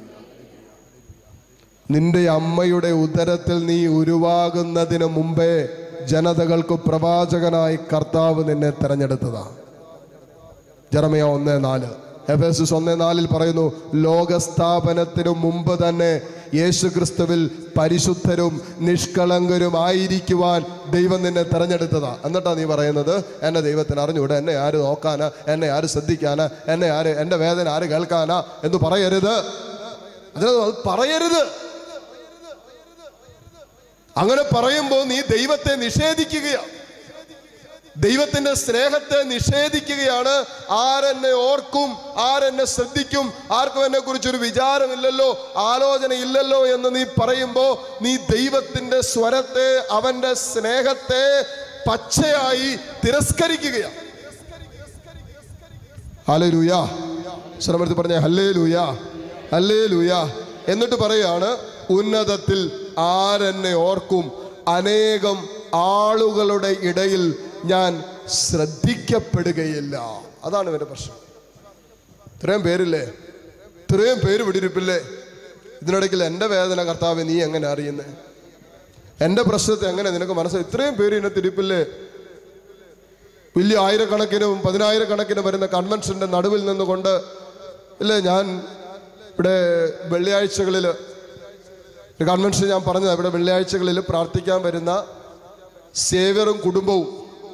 Speaker 1: നിന്റെ അമ്മയുടെ ഉദരത്തിൽ നീ ഉരുവാകുന്നതിന് മുമ്പേ ജനതകൾക്ക് പ്രവാചകനായി കർത്താവ് നിന്നെ തെരഞ്ഞെടുത്തതാ ജറമയ ഒന്ന് നാല് എഫേസസ് ഒന്ന് നാലിൽ പറയുന്നു ലോകസ്ഥാപനത്തിനു മുമ്പ് തന്നെ യേശു ക്രിസ്തുവിൽ പരിശുദ്ധരും നിഷ്കളങ്കരും ആയിരിക്കുവാൻ ദൈവം നിന്നെ തെരഞ്ഞെടുത്തതാ എന്നിട്ടാ നീ പറയുന്നത് എന്നെ ദൈവത്തിന് അറിഞ്ഞൂടെ എന്നെ ആര് നോക്കാനാ എന്നെ ആര് ശ്രദ്ധിക്കാനാ എന്നെ ആര് എൻ്റെ വേദന ആര് കേൾക്കാനാ എന്ന് പറയരുത് അതിന് അത് പറയരുത് അങ്ങനെ പറയുമ്പോൾ നീ ദൈവത്തെ നിഷേധിക്കുകയാണ് ദൈവത്തിന്റെ സ്നേഹത്തെ നിഷേധിക്കുകയാണ് ആരെന്നെ ഓർക്കും ആരെന്നെ ശ്രദ്ധിക്കും ആർക്കും എന്നെ കുറിച്ചൊരു വിചാരമില്ലല്ലോ ആലോചന ഇല്ലല്ലോ എന്ന് നീ പറയുമ്പോൾ നീ ദൈവത്തിന്റെ സ്വരത്തെ അവന്റെ സ്നേഹത്തെ പച്ചയായി തിരസ്കരിക്കുകയാണ് ഹലേ ലൂയ ശ്രമത്തിൽ പറഞ്ഞ ഹല്ലേ ലൂയ ഹല്ലേ ലൂയ എന്നിട്ട് പറയാണ് ഉന്നതത്തിൽ ആരെന്നെ ഓർക്കും അനേകം ആളുകളുടെ ഇടയിൽ ഞാൻ ശ്രദ്ധിക്കപ്പെടുകയില്ല അതാണ് ഇവന്റെ പ്രശ്നം ഇത്രയും പേരില്ലേ ഇത്രയും പേര് വിടിരിപ്പില്ലേ ഇതിനിടയ്ക്ക് എൻ്റെ വേദന കർത്താവ് നീ എങ്ങനെ അറിയുന്നേ എൻ്റെ പ്രശ്നത്തെ എങ്ങനെ നിനക്ക് മനസ്സിലായി ഇത്രയും പേര് ഇതിനെ തിരിപ്പില്ലേ വലിയ ആയിരക്കണക്കിനും പതിനായിരക്കണക്കിന് വരുന്ന കൺവെൻഷന്റെ നടുവിൽ നിന്നുകൊണ്ട് ഇല്ലേ ഞാൻ ഇവിടെ വെള്ളിയാഴ്ചകളിൽ ഒരു കൺവെൻഷൻ ഞാൻ പറഞ്ഞത് ഇവിടെ വെള്ളിയാഴ്ചകളിൽ പ്രാർത്ഥിക്കാൻ വരുന്ന സേവ്യറും കുടുംബവും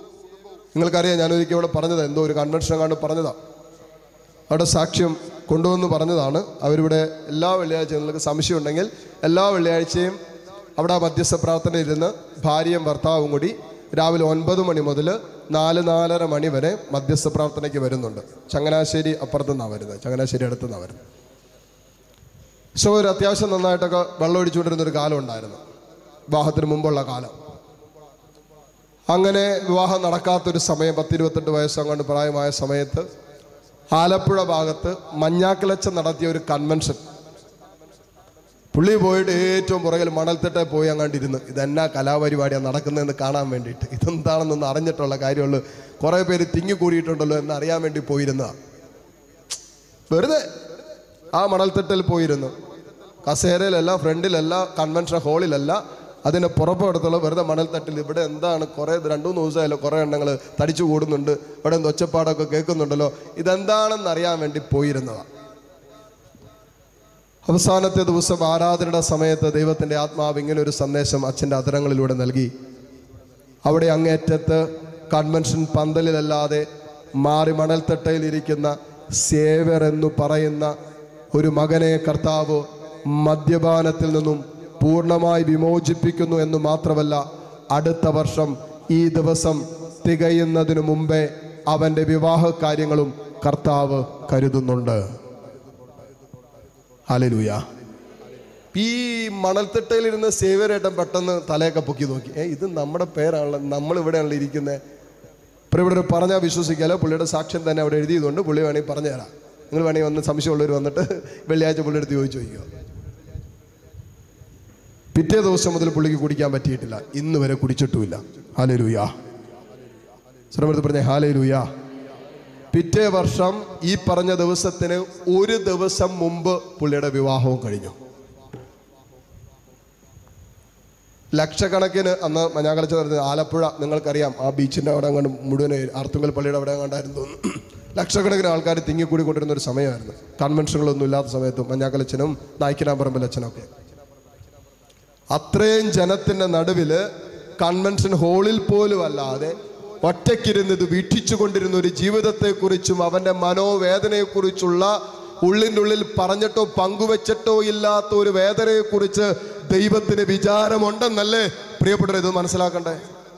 Speaker 1: നിങ്ങൾക്കറിയാം ഞാനൊരിക്കൽ ഇവിടെ പറഞ്ഞത് എന്തോ ഒരു കൺവെൻഷൻ കണ്ട് പറഞ്ഞതാണ് അവിടെ സാക്ഷ്യം കൊണ്ടുവന്ന് പറഞ്ഞതാണ് അവരിവിടെ എല്ലാ വെള്ളിയാഴ്ചയും നിങ്ങൾക്ക് സംശയം ഉണ്ടെങ്കിൽ എല്ലാ വെള്ളിയാഴ്ചയും അവിടെ ആ മധ്യസ്ഥ പ്രാർത്ഥന ഇരുന്ന് ഭാര്യയും ഭർത്താവും കൂടി രാവിലെ ഒൻപത് മണി മുതൽ നാല് നാലര മണി വരെ മധ്യസ്ഥ പ്രാർത്ഥനയ്ക്ക് വരുന്നുണ്ട് ചങ്ങനാശ്ശേരി അപ്പുറത്തു നിന്നാണ് വരുന്നത് ചങ്ങനാശ്ശേരി അടുത്തു നിന്നാണ് വരുന്നത് സോ ഒരു അത്യാവശ്യം നന്നായിട്ടൊക്കെ വെള്ളം ഒഴിച്ചുകൊണ്ടിരുന്ന ഒരു കാലം ഉണ്ടായിരുന്നു വിവാഹത്തിന് മുമ്പുള്ള കാലം അങ്ങനെ വിവാഹം നടക്കാത്തൊരു സമയം പത്തിരുപത്തെട്ട് വയസ്സങ്ങാണ്ട് പ്രായമായ സമയത്ത് ആലപ്പുഴ ഭാഗത്ത് മഞ്ഞാക്കിളച്ച നടത്തിയ ഒരു കൺവെൻഷൻ പുള്ളി പോയിട്ട് ഏറ്റവും പുറകിൽ മണൽത്തിട്ടെ പോയി അങ്ങാണ്ടിരുന്ന് ഇതെന്നാ കലാപരിപാടിയാണ് നടക്കുന്നതെന്ന് കാണാൻ വേണ്ടിയിട്ട് ഇതെന്താണെന്നൊന്ന് അറിഞ്ഞിട്ടുള്ള കാര്യമുള്ളൂ കുറേ പേര് തിങ്ങി കൂടിയിട്ടുണ്ടല്ലോ എന്ന് അറിയാൻ വേണ്ടി പോയിരുന്നതാണ് വെറുതെ ആ മണൽത്തിട്ടിൽ പോയിരുന്നു കസേരയിലല്ല ഫ്രണ്ടിലല്ല കൺവെൻഷൻ ഹാളിലല്ല അതിന് പുറപ്പെടുത്തുള്ള വെറുതെ മണൽത്തട്ടിൽ ഇവിടെ എന്താണ് കുറേ രണ്ടു മൂന്ന് ദിവസമായല്ലോ കുറേ എണ്ണങ്ങൾ തടിച്ചു കൂടുന്നുണ്ട് ഇവിടെ എന്തോ ഒച്ചപ്പാടൊക്കെ കേൾക്കുന്നുണ്ടല്ലോ ഇതെന്താണെന്ന് അറിയാൻ വേണ്ടി പോയിരുന്നതാണ് അവസാനത്തെ ദിവസം ആരാധനയുടെ സമയത്ത് ദൈവത്തിൻ്റെ ആത്മാവ് ഇങ്ങനെ ഒരു സന്ദേശം അച്ഛൻ്റെ അതരങ്ങളിലൂടെ നൽകി അവിടെ അങ്ങേറ്റത്ത് കൺവെൻഷൻ പന്തലിലല്ലാതെ മാറി മണൽത്തട്ടയിലിരിക്കുന്ന സേവർ എന്ന് പറയുന്ന ഒരു മകനെ കർത്താവ് മദ്യപാനത്തിൽ നിന്നും പൂർണ്ണമായി വിമോചിപ്പിക്കുന്നു എന്ന് മാത്രമല്ല അടുത്ത വർഷം ഈ ദിവസം തികയുന്നതിനു മുമ്പേ അവൻ്റെ വിവാഹ കാര്യങ്ങളും കർത്താവ് കരുതുന്നുണ്ട് ഹാലലൂയ ഈ മണൽത്തിട്ടയിലിരുന്ന് സേവ്യരേട്ടൻ പെട്ടെന്ന് തലയൊക്കെ പൊക്കി നോക്കി ഏ ഇത് നമ്മുടെ പേരാണല്ലോ നമ്മൾ ഇവിടെയാണല്ലോ ഇരിക്കുന്നത് ഇപ്പോൾ ഇവിടെ പറഞ്ഞാൽ വിശ്വസിക്കാലോ പുള്ളിയുടെ സാക്ഷ്യം തന്നെ അവിടെ എഴുതിയതുകൊണ്ട് പുള്ളി വേണമെങ്കിൽ പറഞ്ഞു തരാം നിങ്ങൾ വേണമെങ്കിൽ വന്ന് സംശയമുള്ളവർ വന്നിട്ട് വെള്ളിയാഴ്ച പുള്ളിയുടെ അടുത്ത് ചോദിച്ചു ചോദിക്കുക പിറ്റേ ദിവസം മുതൽ പുള്ളിക്ക് കുടിക്കാൻ പറ്റിയിട്ടില്ല ഇന്ന് വരെ കുടിച്ചിട്ടുമില്ല ഹാലേ ലൂയ ശ്രമത്തിൽ പറഞ്ഞ ഹാലേ ലൂയ പിറ്റേ വർഷം ഈ പറഞ്ഞ ദിവസത്തിന് ഒരു ദിവസം മുമ്പ് പുള്ളിയുടെ വിവാഹവും കഴിഞ്ഞു ലക്ഷക്കണക്കിന് അന്ന് മഞ്ഞാക്കളച്ച നടന്നത് ആലപ്പുഴ നിങ്ങൾക്കറിയാം ആ ബീച്ചിൻ്റെ അവിടെ അങ്ങോട്ട് മുഴുവൻ ആർത്തുങ്കൽ പള്ളിയുടെ അവിടെ കണ്ടായിരുന്നു തോന്നുന്നു ലക്ഷക്കണക്കിന് ആൾക്കാർ തിങ്ങിക്കൂടി കൊണ്ടിരുന്ന ഒരു സമയമായിരുന്നു കൺവെൻഷനുകളൊന്നും ഇല്ലാത്ത സമയത്തും മഞ്ഞാക്കലച്ചനും നായ്ക്കനാമ്പറമ്പിൽ അച്ഛനൊക്കെ അത്രയും ജനത്തിൻ്റെ നടുവിൽ കൺവെൻഷൻ ഹാളിൽ പോലും അല്ലാതെ ഒറ്റയ്ക്കിരുന്ന് ഇത് വീക്ഷിച്ചു കൊണ്ടിരുന്ന ഒരു ജീവിതത്തെക്കുറിച്ചും അവൻ്റെ മനോവേദനയെക്കുറിച്ചുള്ള ഉള്ളിൻ്റെ ഉള്ളിൽ പറഞ്ഞിട്ടോ പങ്കുവെച്ചിട്ടോ ഇല്ലാത്ത ഒരു വേദനയെക്കുറിച്ച് ദൈവത്തിന് വിചാരമുണ്ടെന്നല്ലേ പ്രിയപ്പെട്ടവർ ഇത് മനസ്സിലാക്കണ്ടേ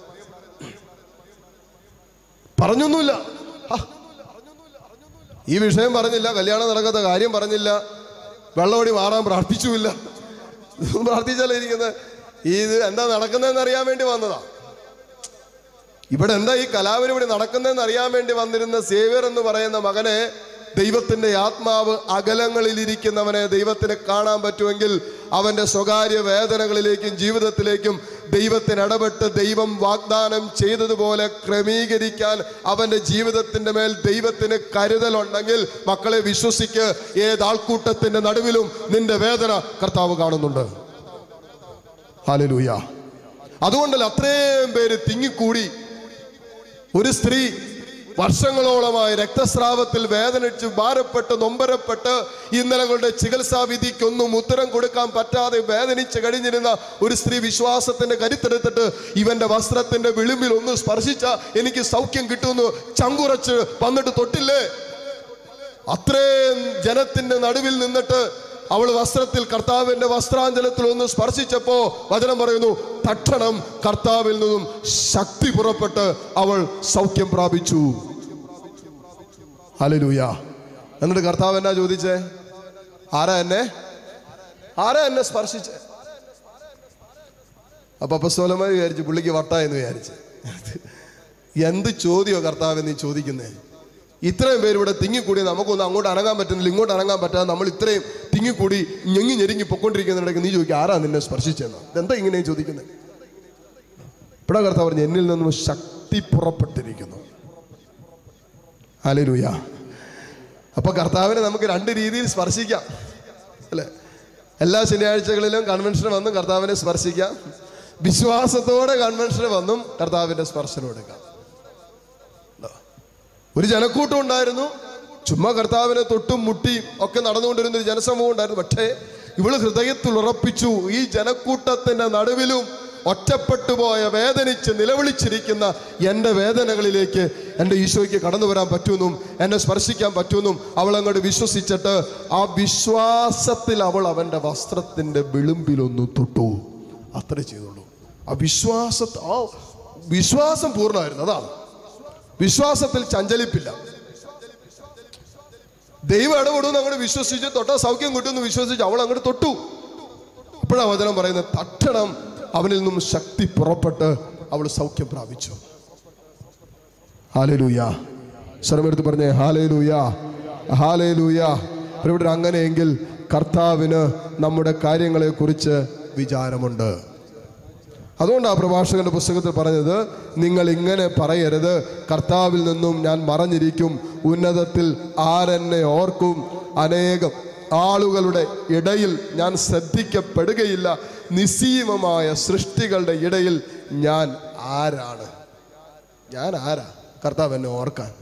Speaker 1: പറഞ്ഞൊന്നുമില്ല ഹാ. ഈ വിഷയം പറഞ്ഞില്ല കല്യാണം നടക്കാത്ത കാര്യം പറഞ്ഞില്ല വെള്ളമടി മാറാൻ പ്രാർത്ഥിച്ചുമില്ല ഇതൊന്നും പ്രാർത്ഥിച്ചല്ല ഇരിക്കുന്നത് ഇത് എന്താ നടക്കുന്നതെന്ന് അറിയാൻ വേണ്ടി വന്നതാ ഇവിടെ എന്താ ഈ കലാപരിപാടി നടക്കുന്നതെന്ന് അറിയാൻ വേണ്ടി വന്നിരുന്ന സേവ്യർ എന്ന് പറയുന്ന മകനെ ദൈവത്തിന്റെ ആത്മാവ് അകലങ്ങളിലിരിക്കുന്നവനെ ദൈവത്തിന് കാണാൻ പറ്റുമെങ്കിൽ അവന്റെ സ്വകാര്യ വേദനകളിലേക്കും ജീവിതത്തിലേക്കും ദൈവത്തിന് ഇടപെട്ട് ദൈവം വാഗ്ദാനം ചെയ്തതുപോലെ ക്രമീകരിക്കാൻ അവന്റെ ജീവിതത്തിന്റെ മേൽ ദൈവത്തിന് കരുതലുണ്ടെങ്കിൽ മക്കളെ വിശ്വസിക്ക് ഏതാൾക്കൂട്ടത്തിന്റെ നടുവിലും നിന്റെ വേദന കർത്താവ് കാണുന്നുണ്ട് ഹാലലൂയ അതുകൊണ്ടല്ല അത്രയും പേര് തിങ്ങിക്കൂടി ഒരു സ്ത്രീ വർഷങ്ങളോളമായി രക്തസ്രാവത്തിൽ വേദനിച്ച് ഭാരപ്പെട്ട് നൊമ്പരപ്പെട്ട് ഇന്നലകളുടെ ചികിത്സാ വിധിക്കൊന്നും ഉത്തരം കൊടുക്കാൻ പറ്റാതെ വേദനിച്ച് കഴിഞ്ഞിരുന്ന ഒരു സ്ത്രീ വിശ്വാസത്തിന്റെ കരുത്തെടുത്തിട്ട് ഇവന്റെ വസ്ത്രത്തിന്റെ വിളിമ്പിൽ ഒന്ന് സ്പർശിച്ച എനിക്ക് സൗഖ്യം കിട്ടുമെന്ന് ചങ്കുറച്ച് വന്നിട്ട് തൊട്ടില്ലേ അത്രയും ജനത്തിന്റെ നടുവിൽ നിന്നിട്ട് അവൾ വസ്ത്രത്തിൽ കർത്താവിന്റെ വസ്ത്രാഞ്ചലത്തിൽ ഒന്ന് സ്പർശിച്ചപ്പോ വചനം പറയുന്നു തക്ഷണം കർത്താവിൽ നിന്നും ശക്തി പുറപ്പെട്ട് അവൾ സൗഖ്യം പ്രാപിച്ചു ഹല്ലേലൂയ എന്നിട്ട് കർത്താവ് എന്നാ ചോദിച്ചേ ആരാ എന്നെ ആരാ എന്നെ സ്പർശിച്ചേ അപ്പൊ അപ്പസ്തോലന്മാർ വിചാരിച്ചു പുള്ളിക്ക് വട്ടായെന്ന് വിചാരിച്ചു എന്ത് ചോദ്യമോ കർത്താവ് നീ ചോദിക്കുന്നേ ഇത്രയും പേര് ഇവിടെ തിങ്ങിക്കൂടി നമുക്കൊന്നും അങ്ങോട്ട് അനങ്ങാൻ പറ്റുന്നില്ല ഇങ്ങോട്ട് അനങ്ങാൻ പറ്റാതെ നമ്മൾ ഇത്രയും തിങ്ങിക്കൂടി ഞെങ്ങി ഞെരുങ്ങി പൊക്കൊണ്ടിരിക്കുന്നിടയ്ക്ക് നീ ചോദിക്കുക ആരാ നിന്നെ സ്പർശിച്ചെന്ന് ഇതെന്താ ഇങ്ങനെ ചോദിക്കുന്നത് ഇവിടെ കർത്താവ് പറഞ്ഞു എന്നിൽ നിന്നും ശക്തി പുറപ്പെട്ടിരിക്കുന്നു അലരൂയ അപ്പൊ കർത്താവിനെ നമുക്ക് രണ്ട് രീതിയിൽ സ്പർശിക്കാം അല്ലേ എല്ലാ ശനിയാഴ്ചകളിലും കൺവെൻഷന് വന്നും കർത്താവിനെ സ്പർശിക്കാം വിശ്വാസത്തോടെ കൺവെൻഷന് വന്നും കർത്താവിന്റെ സ്പർശനം എടുക്കാം ഒരു ജനക്കൂട്ടം ഉണ്ടായിരുന്നു ചുമ്മാ കർത്താവിനെ തൊട്ടും മുട്ടിയും ഒക്കെ നടന്നുകൊണ്ടിരുന്ന ഒരു ജനസമൂഹം ഉണ്ടായിരുന്നു പക്ഷേ ഇവള് ഹൃദയത്തിൽ ഉറപ്പിച്ചു ഈ ജനക്കൂട്ടത്തിന്റെ നടുവിലും ഒറ്റപ്പെട്ടു പോയ വേദനിച്ച് നിലവിളിച്ചിരിക്കുന്ന എൻ്റെ വേദനകളിലേക്ക് എൻ്റെ ഈശോയ്ക്ക് കടന്നു വരാൻ പറ്റുമെന്നും എന്നെ സ്പർശിക്കാൻ പറ്റുമെന്നും അവൾ അങ്ങോട്ട് വിശ്വസിച്ചിട്ട് ആ വിശ്വാസത്തിൽ അവൾ അവൻ്റെ വസ്ത്രത്തിൻ്റെ വിളുമ്പിലൊന്ന് തൊട്ടു അത്രേ ചെയ്തുള്ളൂ ആ വിശ്വാസ ആ വിശ്വാസം പൂർണ്ണമായിരുന്നു അതാണ് വിശ്വാസത്തിൽ ചഞ്ചലിപ്പില്ല ദൈവം ഇടപെടുമെന്ന് അങ്ങോട്ട് വിശ്വസിച്ച് തൊട്ട സൗഖ്യം കിട്ടുമെന്ന് വിശ്വസിച്ച് അവൾ അങ്ങോട്ട് തൊട്ടു അപ്പോഴാണ് വചനം പറയുന്നത് തട്ടണം അവനിൽ നിന്നും ശക്തി പുറപ്പെട്ട് അവൾ സൗഖ്യം പ്രാപിച്ചു ഹാലലൂയ സ്വരമെടുത്ത് പറഞ്ഞേ ഹാലലൂയ ഹാലലൂയ ഇവിടെ അങ്ങനെയെങ്കിൽ കർത്താവിന് നമ്മുടെ കാര്യങ്ങളെക്കുറിച്ച് വിചാരമുണ്ട് അതുകൊണ്ടാണ് പ്രഭാഷകന്റെ പുസ്തകത്തിൽ പറഞ്ഞത് നിങ്ങൾ ഇങ്ങനെ പറയരുത് കർത്താവിൽ നിന്നും ഞാൻ മറഞ്ഞിരിക്കും ഉന്നതത്തിൽ ആരെന്നെ ഓർക്കും അനേകം ആളുകളുടെ ഇടയിൽ ഞാൻ ശ്രദ്ധിക്കപ്പെടുകയില്ല നിസ്സീമമായ സൃഷ്ടികളുടെ ഇടയിൽ ഞാൻ ആരാണ് ഞാൻ ആരാ കർത്താവ് എന്നെ ഓർക്കാൻ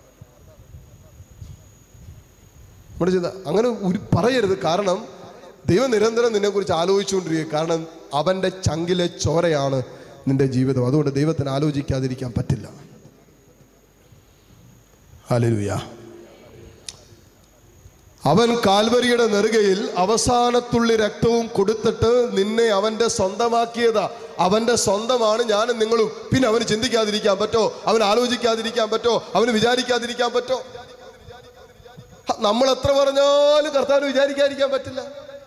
Speaker 1: നമ്മുടെ ചിന്ത അങ്ങനെ ഒരു പറയരുത് കാരണം ദൈവം നിരന്തരം നിന്നെക്കുറിച്ച് ആലോചിച്ചുകൊണ്ടിരിക്കുക കാരണം അവൻ്റെ ചങ്കിലെ ചോരയാണ് നിന്റെ ജീവിതം അതുകൊണ്ട് ദൈവത്തിന് ആലോചിക്കാതിരിക്കാൻ പറ്റില്ല ഹല്ലേലൂയ അവൻ കാൽവരിയുടെ നെറുകയിൽ അവസാനത്തുള്ളി രക്തവും കൊടുത്തിട്ട് നിന്നെ അവന്റെ സ്വന്തമാക്കിയതാ അവന്റെ സ്വന്തമാണ് ഞാനും നിങ്ങളും പിന്നെ അവന് ചിന്തിക്കാതിരിക്കാൻ പറ്റോ അവൻ ആലോചിക്കാതിരിക്കാൻ പറ്റോ അവന് വിചാരിക്കാതിരിക്കാൻ പറ്റോ ഹ, നമ്മൾ എത്ര പറഞ്ഞാലും കർത്താവിന് വിചാരിക്കാതിരിക്കാൻ പറ്റില്ല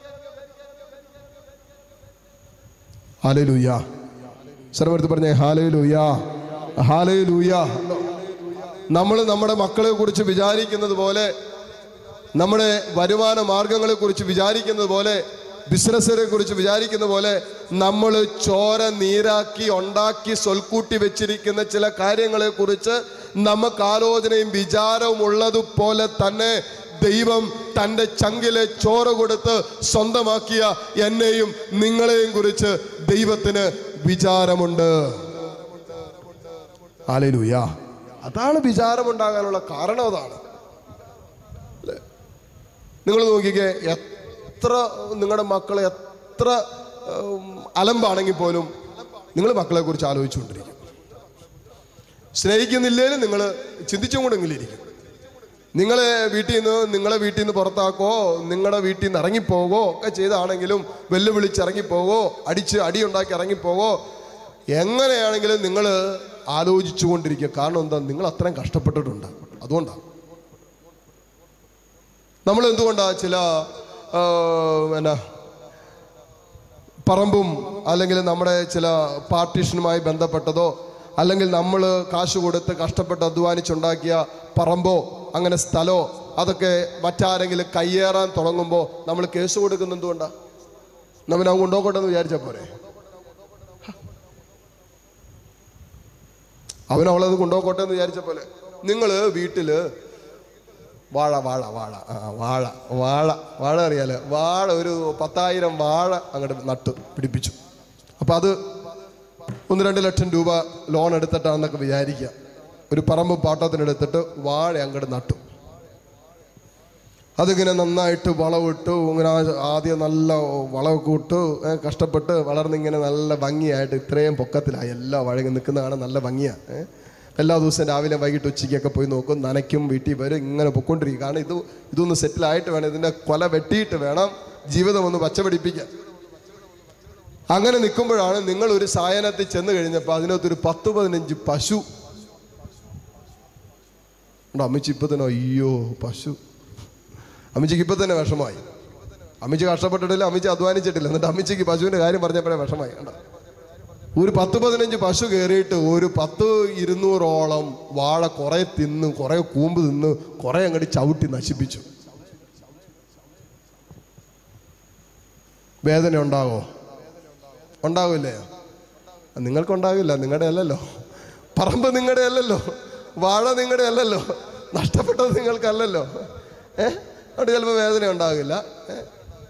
Speaker 1: ഹാലലൂയ സർവടുത്ത് പറഞ്ഞേ ഹാലലൂയ ഹാലലൂയ നമ്മൾ നമ്മുടെ മക്കളെ കുറിച്ച് വിചാരിക്കുന്നത് പോലെ നമ്മുടെ വരുമാന മാർഗങ്ങളെ കുറിച്ച് വിചാരിക്കുന്നത് പോലെ ബിസിനസ്സിനെ കുറിച്ച് വിചാരിക്കുന്ന പോലെ നമ്മൾ ചോര നീരാക്കി ഉണ്ടാക്കി സ്വൽക്കൂട്ടി വെച്ചിരിക്കുന്ന ചില കാര്യങ്ങളെ കുറിച്ച് നമുക്ക് ആലോചനയും വിചാരവും ഉള്ളതുപോലെ തന്നെ ദൈവം തൻ്റെ ചങ്കിലെ ചോര കൊടുത്ത് സ്വന്തമാക്കിയ എന്നെയും നിങ്ങളെയും കുറിച്ച് ദൈവത്തിന് വിചാരമുണ്ട് ആലേലൂയ അതാണ് വിചാരമുണ്ടാകാനുള്ള കാരണം അതാണ് നിങ്ങൾ നോക്കിക്കേ എത്ര നിങ്ങളുടെ മക്കളെ എത്ര ഉം, അലമ്പാണെങ്കിൽ പോലും നിങ്ങൾ മക്കളെ കുറിച്ച് ആലോചിച്ചുകൊണ്ടിരിക്കും സ്നേഹിക്കുന്നില്ലേലും നിങ്ങൾ ചിന്തിച്ചുകൊണ്ടെങ്കിലും ഇരിക്കും നിങ്ങളെ വീട്ടിൽ നിന്ന് നിങ്ങളെ വീട്ടിൽ നിന്ന് പുറത്താക്കോ നിങ്ങളുടെ വീട്ടിൽ നിന്ന് ഇറങ്ങിപ്പോകോ ഒക്കെ ചെയ്താണെങ്കിലും വെല്ലുവിളിച്ച് ഇറങ്ങിപ്പോകോ അടിച്ച് അടിയുണ്ടാക്കി ഇറങ്ങിപ്പോകോ എങ്ങനെയാണെങ്കിലും നിങ്ങൾ ആലോചിച്ചുകൊണ്ടിരിക്കുക കാരണം എന്താ നിങ്ങൾ അത്രയും കഷ്ടപ്പെട്ടിട്ടുണ്ട് അതുകൊണ്ടാണ് നമ്മൾ എന്തുകൊണ്ടാ ചില ആ, എന്നാ പറമ്പും അല്ലെങ്കിൽ നമ്മുടെ ചില പാർട്ടീഷനുമായി ബന്ധപ്പെട്ടതോ അല്ലെങ്കിൽ നമ്മൾ കാശ് കൊടുത്ത് കഷ്ടപ്പെട്ട് അധ്വാനിച്ചുണ്ടാക്കിയ പറമ്പോ അങ്ങനെ സ്ഥലോ അതൊക്കെ മറ്റാരെങ്കിലും കയ്യേറാൻ തുടങ്ങുമ്പോൾ നമ്മൾ കേസ് കൊടുക്കുന്ന എന്തുകൊണ്ടാ നമ്മൾ അവൻ കൊണ്ടുപോകട്ടെ എന്ന് വിചാരിച്ചാൽ പോരെ അവൻ അവളത് കൊണ്ടുപോകട്ടെ എന്ന് വിചാരിച്ച പോലെ നിങ്ങൾ വീട്ടിൽ വാഴ വാഴ വാഴ ആ വാഴ വാഴ വാഴ അറിയാലോ വാഴ ഒരു പത്തായിരം വാഴ അങ്ങോട്ട് നട്ടു പിടിപ്പിച്ചു അപ്പം അത് ഒന്ന് രണ്ട് ലക്ഷം രൂപ ലോൺ എടുത്തിട്ടാണെന്നൊക്കെ വിചാരിക്കുക ഒരു പറമ്പ് പാട്ടത്തിനെടുത്തിട്ട് വാഴ അങ്ങോട്ട് നട്ടു അതിങ്ങനെ നന്നായിട്ട് വളവിട്ടു ഇങ്ങനെ ആ- ആദ്യം നല്ല വളമൊക്കെ ഇട്ടു ഏ, കഷ്ടപ്പെട്ട് വളർന്നിങ്ങനെ നല്ല ഭംഗിയായിട്ട് ഇത്രയും പൊക്കത്തിലായി എല്ലാ വഴങ്ങി നിൽക്കുന്ന കാണാൻ നല്ല ഭംഗിയാണ് ഏ. എല്ലാ ദിവസവും രാവിലെ വൈകിട്ട് ഉച്ചയ്ക്കൊക്കെ പോയി നോക്കും നനയ്ക്കും വീട്ടിൽ വരും ഇങ്ങനെ പൊയ്ക്കൊണ്ടിരിക്കും കാരണം ഇത് ഇതൊന്ന് സെറ്റിലായിട്ട് വേണം ഇതിൻ്റെ കൊല വെട്ടിയിട്ട് വേണം ജീവിതം ഒന്ന് പച്ചപിടിപ്പിക്കാൻ അങ്ങനെ നിൽക്കുമ്പോഴാണ് നിങ്ങൾ ഒരു സായനത്തിൽ ചെന്ന് കഴിഞ്ഞപ്പോൾ അതിനകത്തൊരു പത്ത് പതിനഞ്ച് പശു ഉണ്ട് അമ്മച്ചി ഇപ്പൊ തന്നെ അയ്യോ പശു അമ്മച്ചിക്ക് ഇപ്പൊ തന്നെ വിഷമായി അമ്മച്ചി കഷ്ടപ്പെട്ടിട്ടില്ല അമ്മച്ചി അധ്വാനിച്ചിട്ടില്ല എന്നിട്ട് അമ്മച്ചിക്ക് പശുവിന്റെ കാര്യം പറഞ്ഞപ്പോഴേ വിഷമായി കണ്ട ഒരു പത്ത് പതിനഞ്ച് പശു കയറിയിട്ട് ഒരു പത്ത് ഇരുന്നൂറോളം വാഴ കുറെ തിന്ന് കുറെ കൂമ്പ് തിന്ന് കുറെ അങ്ങോട്ട് ചവിട്ടി നശിപ്പിച്ചു വേദന ഉണ്ടാകോ ഉണ്ടാവില്ലേ നിങ്ങൾക്കുണ്ടാകില്ല നിങ്ങളുടെ അല്ലല്ലോ പറമ്പ് നിങ്ങളുടെ അല്ലല്ലോ വാഴ നിങ്ങളുടെ അല്ലല്ലോ നഷ്ടപ്പെട്ടത് നിങ്ങൾക്കല്ലല്ലോ ഏ അവിടെ ചിലപ്പോൾ വേദന ഉണ്ടാകില്ല ഏ?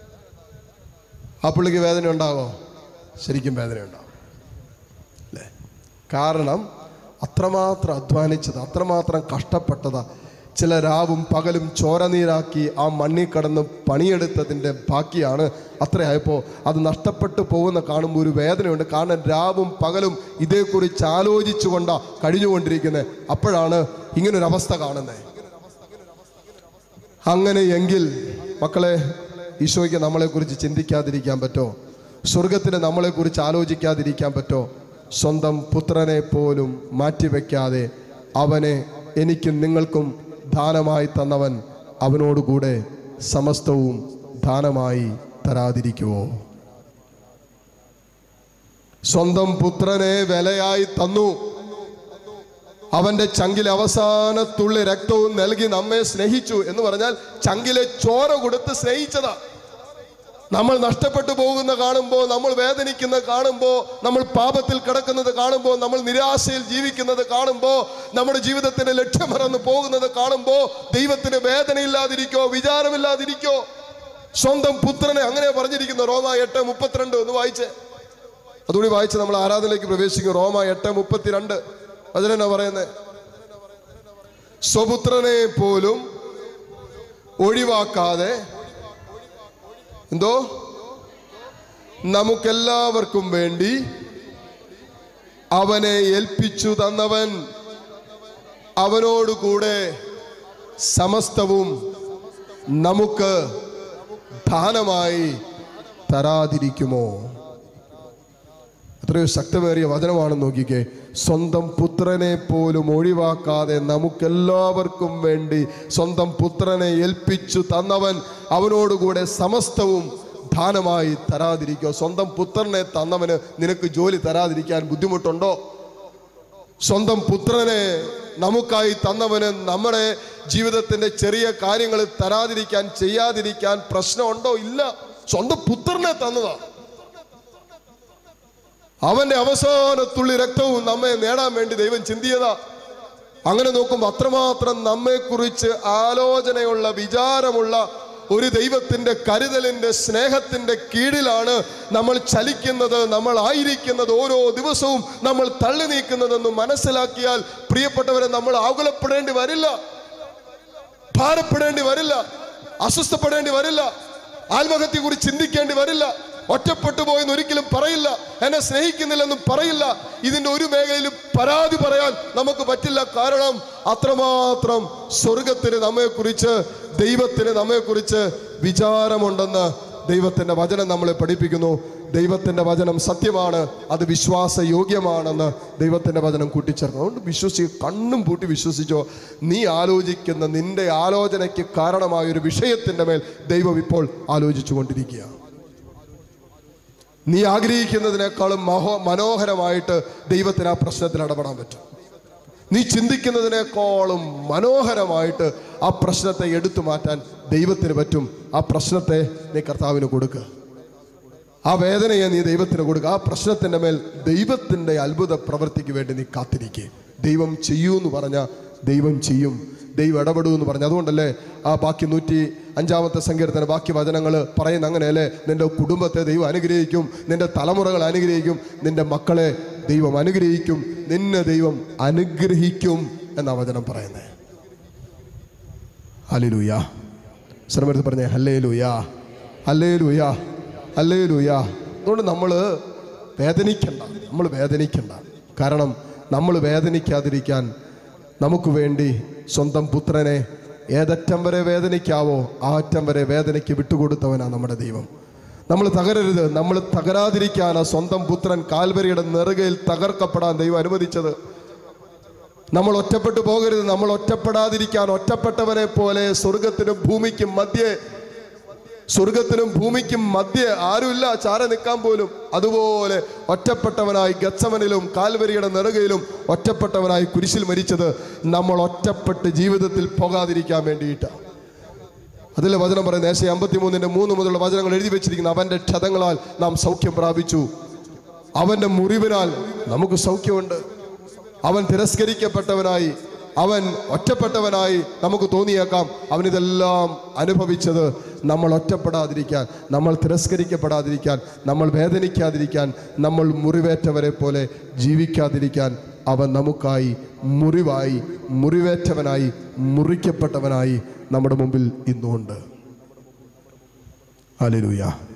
Speaker 1: ആ പുള്ളിക്ക് വേദന ഉണ്ടാകോ ശരിക്കും വേദന ഉണ്ടാകും അല്ലേ കാരണം അത്രമാത്രം അധ്വാനിച്ചത് അത്രമാത്രം കഷ്ടപ്പെട്ടതാ ചില രാവും പകലും ചോരനീരാക്കി ആ മണ്ണിൽ കടന്ന് പണിയെടുത്തതിൻ്റെ ബാക്കിയാണ് അത്രയായപ്പോൾ അത് നഷ്ടപ്പെട്ടു പോകുന്ന കാണുമ്പോൾ ഒരു വേദനയുണ്ട് കാരണം രാവും പകലും ഇതേക്കുറിച്ച് ആലോചിച്ചുകൊണ്ടാ കഴിഞ്ഞുകൊണ്ടിരിക്കുന്നത് അപ്പോഴാണ് ഇങ്ങനൊരവസ്ഥ കാണുന്നത് അങ്ങനെയെങ്കിൽ മക്കളെ ഈശോയ്ക്ക് നമ്മളെക്കുറിച്ച് ചിന്തിക്കാതിരിക്കാൻ പറ്റോ സ്വർഗത്തിന് നമ്മളെക്കുറിച്ച് ആലോചിക്കാതിരിക്കാൻ പറ്റോ സ്വന്തം പുത്രനെ പോലും മാറ്റിവെക്കാതെ അവനെ എനിക്കും നിങ്ങൾക്കും ദാനമായി തന്നവൻ അവനോടുകൂടെ സമസ്തവും ദാനമായി തരാതിരിക്കുവോ സ്വന്തം പുത്രനെ വിലയായി തന്നു അവന്റെ ചങ്കിലെ അവസാന തുള്ളി രക്തവും നൽകി നമ്മെ സ്നേഹിച്ചു എന്ന് പറഞ്ഞാൽ ചങ്കിലെ ചോര കൊടുത്ത് സ്നേഹിച്ചതാ നമ്മൾ നഷ്ടപ്പെട്ടു പോകുന്ന കാണുമ്പോൾ നമ്മൾ വേദനിക്കുന്ന കാണുമ്പോൾ നമ്മൾ പാപത്തിൽ കിടക്കുന്നത് കാണുമ്പോൾ നമ്മൾ നിരാശയിൽ ജീവിക്കുന്നത് കാണുമ്പോൾ നമ്മുടെ ജീവിതത്തിന്റെ ലക്ഷ്യം മറന്നു പോകുന്നത് കാണുമ്പോൾ ദൈവത്തിന് വേദനയില്ലാതിരിക്കോ വിചാരമില്ലാതിരിക്കോ സ്വന്തം പുത്രനെ അങ്ങനെ പറഞ്ഞിരിക്കുന്നു റോമ എട്ട് മുപ്പത്തിരണ്ട് ഒന്ന് വായിച്ചേ അതുകൂടി വായിച്ച് നമ്മൾ ആരാധനയിലേക്ക് പ്രവേശിക്കും റോമ എട്ട് മുപ്പത്തിരണ്ട് അതിനെന്നാ പറയുന്നത് സ്വപുത്രനെ പോലും ഒഴിവാക്കാതെ എന്തോ നമുക്കെല്ലാവർക്കും വേണ്ടി അവനെ ഏൽപ്പിച്ചു തന്നവൻ അവനോടുകൂടെ സമസ്തവും നമുക്ക് ദാനമായി തരാതിരിക്കുമോ എത്രയോ ശക്തമേറിയ വചനമാണെന്ന് നോക്കിക്കേ സ്വന്തം പുത്രനെ പോലും ഒഴിവാക്കാതെ നമുക്കെല്ലാവർക്കും വേണ്ടി സ്വന്തം പുത്രനെ ഏൽപ്പിച്ചു തന്നവൻ അവനോടുകൂടെ സമസ്തവും ദാനമായി തരാതിരിക്കോ സ്വന്തം പുത്രനെ തന്നവന് നിനക്ക് ജോലി തരാതിരിക്കാൻ ബുദ്ധിമുട്ടുണ്ടോ സ്വന്തം പുത്രനെ നമുക്കായി തന്നവന് നമ്മുടെ ജീവിതത്തിന്റെ ചെറിയ കാര്യങ്ങൾ തരാതിരിക്കാൻ ചെയ്യാതിരിക്കാൻ പ്രശ്നമുണ്ടോ ഇല്ല സ്വന്തം പുത്രനെ തന്നതാ അവന്റെ അവസാനത്തുള്ളി രക്തവും നമ്മെ നേടാൻ വേണ്ടി ദൈവം ചിന്തിയതാ അങ്ങനെ നോക്കുമ്പോൾ അത്രമാത്രം നമ്മെക്കുറിച്ച് ആലോചനയുള്ള വിചാരമുള്ള ഒരു ദൈവത്തിന്റെ കരുതലിന്റെ സ്നേഹത്തിന്റെ കീഴിലാണ് നമ്മൾ ചലിക്കുന്നത് നമ്മൾ ആയിരിക്കുന്നത് ഓരോ ദിവസവും നമ്മൾ തള്ളി നീക്കുന്നതെന്ന് മനസ്സിലാക്കിയാൽ പ്രിയപ്പെട്ടവരെ നമ്മൾ ആകുലപ്പെടേണ്ടി വരില്ല ഭാരപ്പെടേണ്ടി വരില്ല അസ്വസ്ഥപ്പെടേണ്ടി വരില്ല ആത്മഹത്യ കുറിച്ച് ചിന്തിക്കേണ്ടി വരില്ല ഒറ്റപ്പെട്ടു പോയെന്ന് ഒരിക്കലും പറയില്ല എന്നെ സ്നേഹിക്കുന്നില്ലെന്നും പറയില്ല ഇതിന്റെ ഒരു മേഖലയിലും പരാതി പറയാൻ നമുക്ക് പറ്റില്ല കാരണം അത്രമാത്രം സ്വർഗത്തിന് നമ്മെക്കുറിച്ച് ദൈവത്തിന് നമ്മെക്കുറിച്ച് വിചാരമുണ്ടെന്ന് ദൈവത്തിന്റെ വചനം നമ്മളെ പഠിപ്പിക്കുന്നു ദൈവത്തിന്റെ വചനം സത്യമാണ് അത് വിശ്വാസയോഗ്യമാണെന്ന് ദൈവത്തിന്റെ വചനം കൂട്ടിച്ചേർക്കുന്നു അതുകൊണ്ട് വിശ്വസി കണ്ണും പൂട്ടി വിശ്വസിച്ചോ നീ ആലോചിക്കുന്ന നിന്റെ ആലോചനയ്ക്ക് കാരണമായ ഒരു വിഷയത്തിന്റെ മേൽ ദൈവം ഇപ്പോൾ ആലോചിച്ചു കൊണ്ടിരിക്കുകയാണ് നീ ആഗ്രഹിക്കുന്നതിനേക്കാളും മഹോ മനോഹരമായിട്ട് ദൈവത്തിന് ആ പ്രശ്നത്തിൽ ഇടപെടാൻ പറ്റും നീ ചിന്തിക്കുന്നതിനേക്കാളും മനോഹരമായിട്ട് ആ പ്രശ്നത്തെ എടുത്തു മാറ്റാൻ ദൈവത്തിന് പറ്റും ആ പ്രശ്നത്തെ നീ കർത്താവിന് കൊടുക്കുക ആ വേദനയെ നീ ദൈവത്തിന് കൊടുക്കുക ആ പ്രശ്നത്തിന്റെ മേൽ ദൈവത്തിന്റെ അത്ഭുത പ്രവൃത്തിക്ക് വേണ്ടി നീ കാത്തിരിക്കുക ദൈവം ചെയ്യൂ എന്ന് പറഞ്ഞ ദൈവം ചെയ്യും ദൈവം ഇടപെടൂ എന്ന് പറഞ്ഞു അതുകൊണ്ടല്ലേ ആ ബാക്കി നൂറ്റി അഞ്ചാമത്തെ സങ്കീർത്തന ബാക്കി വചനങ്ങൾ പറയുന്ന അങ്ങനെയല്ലേ നിന്റെ കുടുംബത്തെ ദൈവം അനുഗ്രഹിക്കും നിന്റെ തലമുറകൾ അനുഗ്രഹിക്കും നിന്റെ മക്കളെ ദൈവം അനുഗ്രഹിക്കും നിന്നെ ദൈവം അനുഗ്രഹിക്കും എന്നാ വചനം പറയുന്നത് ഹലിലൂയ ശ്രമത്തിൽ പറഞ്ഞേ ഹല്ലേ ലൂയാ ഹല്ലേ ലൂയാ ഹല്ലേ ലൂയാ അതുകൊണ്ട് നമ്മൾ വേദനിക്കണ്ട നമ്മൾ വേദനിക്കണ്ട കാരണം നമ്മൾ വേദനിക്കാതിരിക്കാൻ നമുക്ക് വേണ്ടി സ്വന്തം പുത്രനെ ഏതറ്റം വരെ വേദനിക്കാവോ ആ അറ്റം വരെ വേദനയ്ക്ക് വിട്ടുകൊടുത്തവനാണ് നമ്മുടെ ദൈവം നമ്മൾ തകരരുത് നമ്മൾ തകരാതിരിക്കാനാ സ്വന്തം പുത്രൻ കാൽവരിയുടെ നെറുകയിൽ തകർക്കപ്പെടാൻ ദൈവം അനുവദിച്ചത് നമ്മൾ ഒറ്റപ്പെട്ടു പോകരുത് നമ്മൾ ഒറ്റപ്പെടാതിരിക്കാൻ ഒറ്റപ്പെട്ടവനെ പോലെ സ്വർഗത്തിനും ഭൂമിക്കും മധ്യേ സ്വർഗത്തിനും ഭൂമിക്കും മധ്യേ ആരുമില്ല ചാര നിൽക്കാൻ പോലും അതുപോലെ ഒറ്റപ്പെട്ടവനായി ഗച്ചമനിലും കാൽവരിയുടെ നെറുകയിലും ഒറ്റപ്പെട്ടവനായി കുരിശിൽ മരിച്ചത് നമ്മൾ ഒറ്റപ്പെട്ട് ജീവിതത്തിൽ പോകാതിരിക്കാൻ വേണ്ടിയിട്ടാണ് അതിലെ വചനം പറയുന്നത് ഏശ അമ്പത്തിമൂന്നിന്റെ മൂന്ന് മുതലുള്ള വചനങ്ങൾ എഴുതി വെച്ചിരിക്കുന്ന അവന്റെ ക്ഷതങ്ങളാൽ നാം സൗഖ്യം പ്രാപിച്ചു അവന്റെ മുറിവിനാൽ നമുക്ക് സൗഖ്യമുണ്ട് അവൻ തിരസ്കരിക്കപ്പെട്ടവനായി അവൻ ഒറ്റപ്പെട്ടവനായി നമുക്ക് തോന്നിയേക്കാം അവൻ ഇതെല്ലാം അനുഭവിച്ചത് നമ്മൾ ഒറ്റപ്പെടാതിരിക്കാൻ നമ്മൾ തിരസ്കരിക്കപ്പെടാതിരിക്കാൻ നമ്മൾ വേദനിക്കാതിരിക്കാൻ നമ്മൾ മുറിവേറ്റവരെ പോലെ ജീവിക്കാതിരിക്കാൻ അവൻ നമുക്കായി മുറിവായി മുറിവേറ്റവനായി മുറിക്കപ്പെട്ടവനായി നമ്മുടെ മുമ്പിൽ ഇന്നുമുണ്ട് ഹല്ലേലൂയ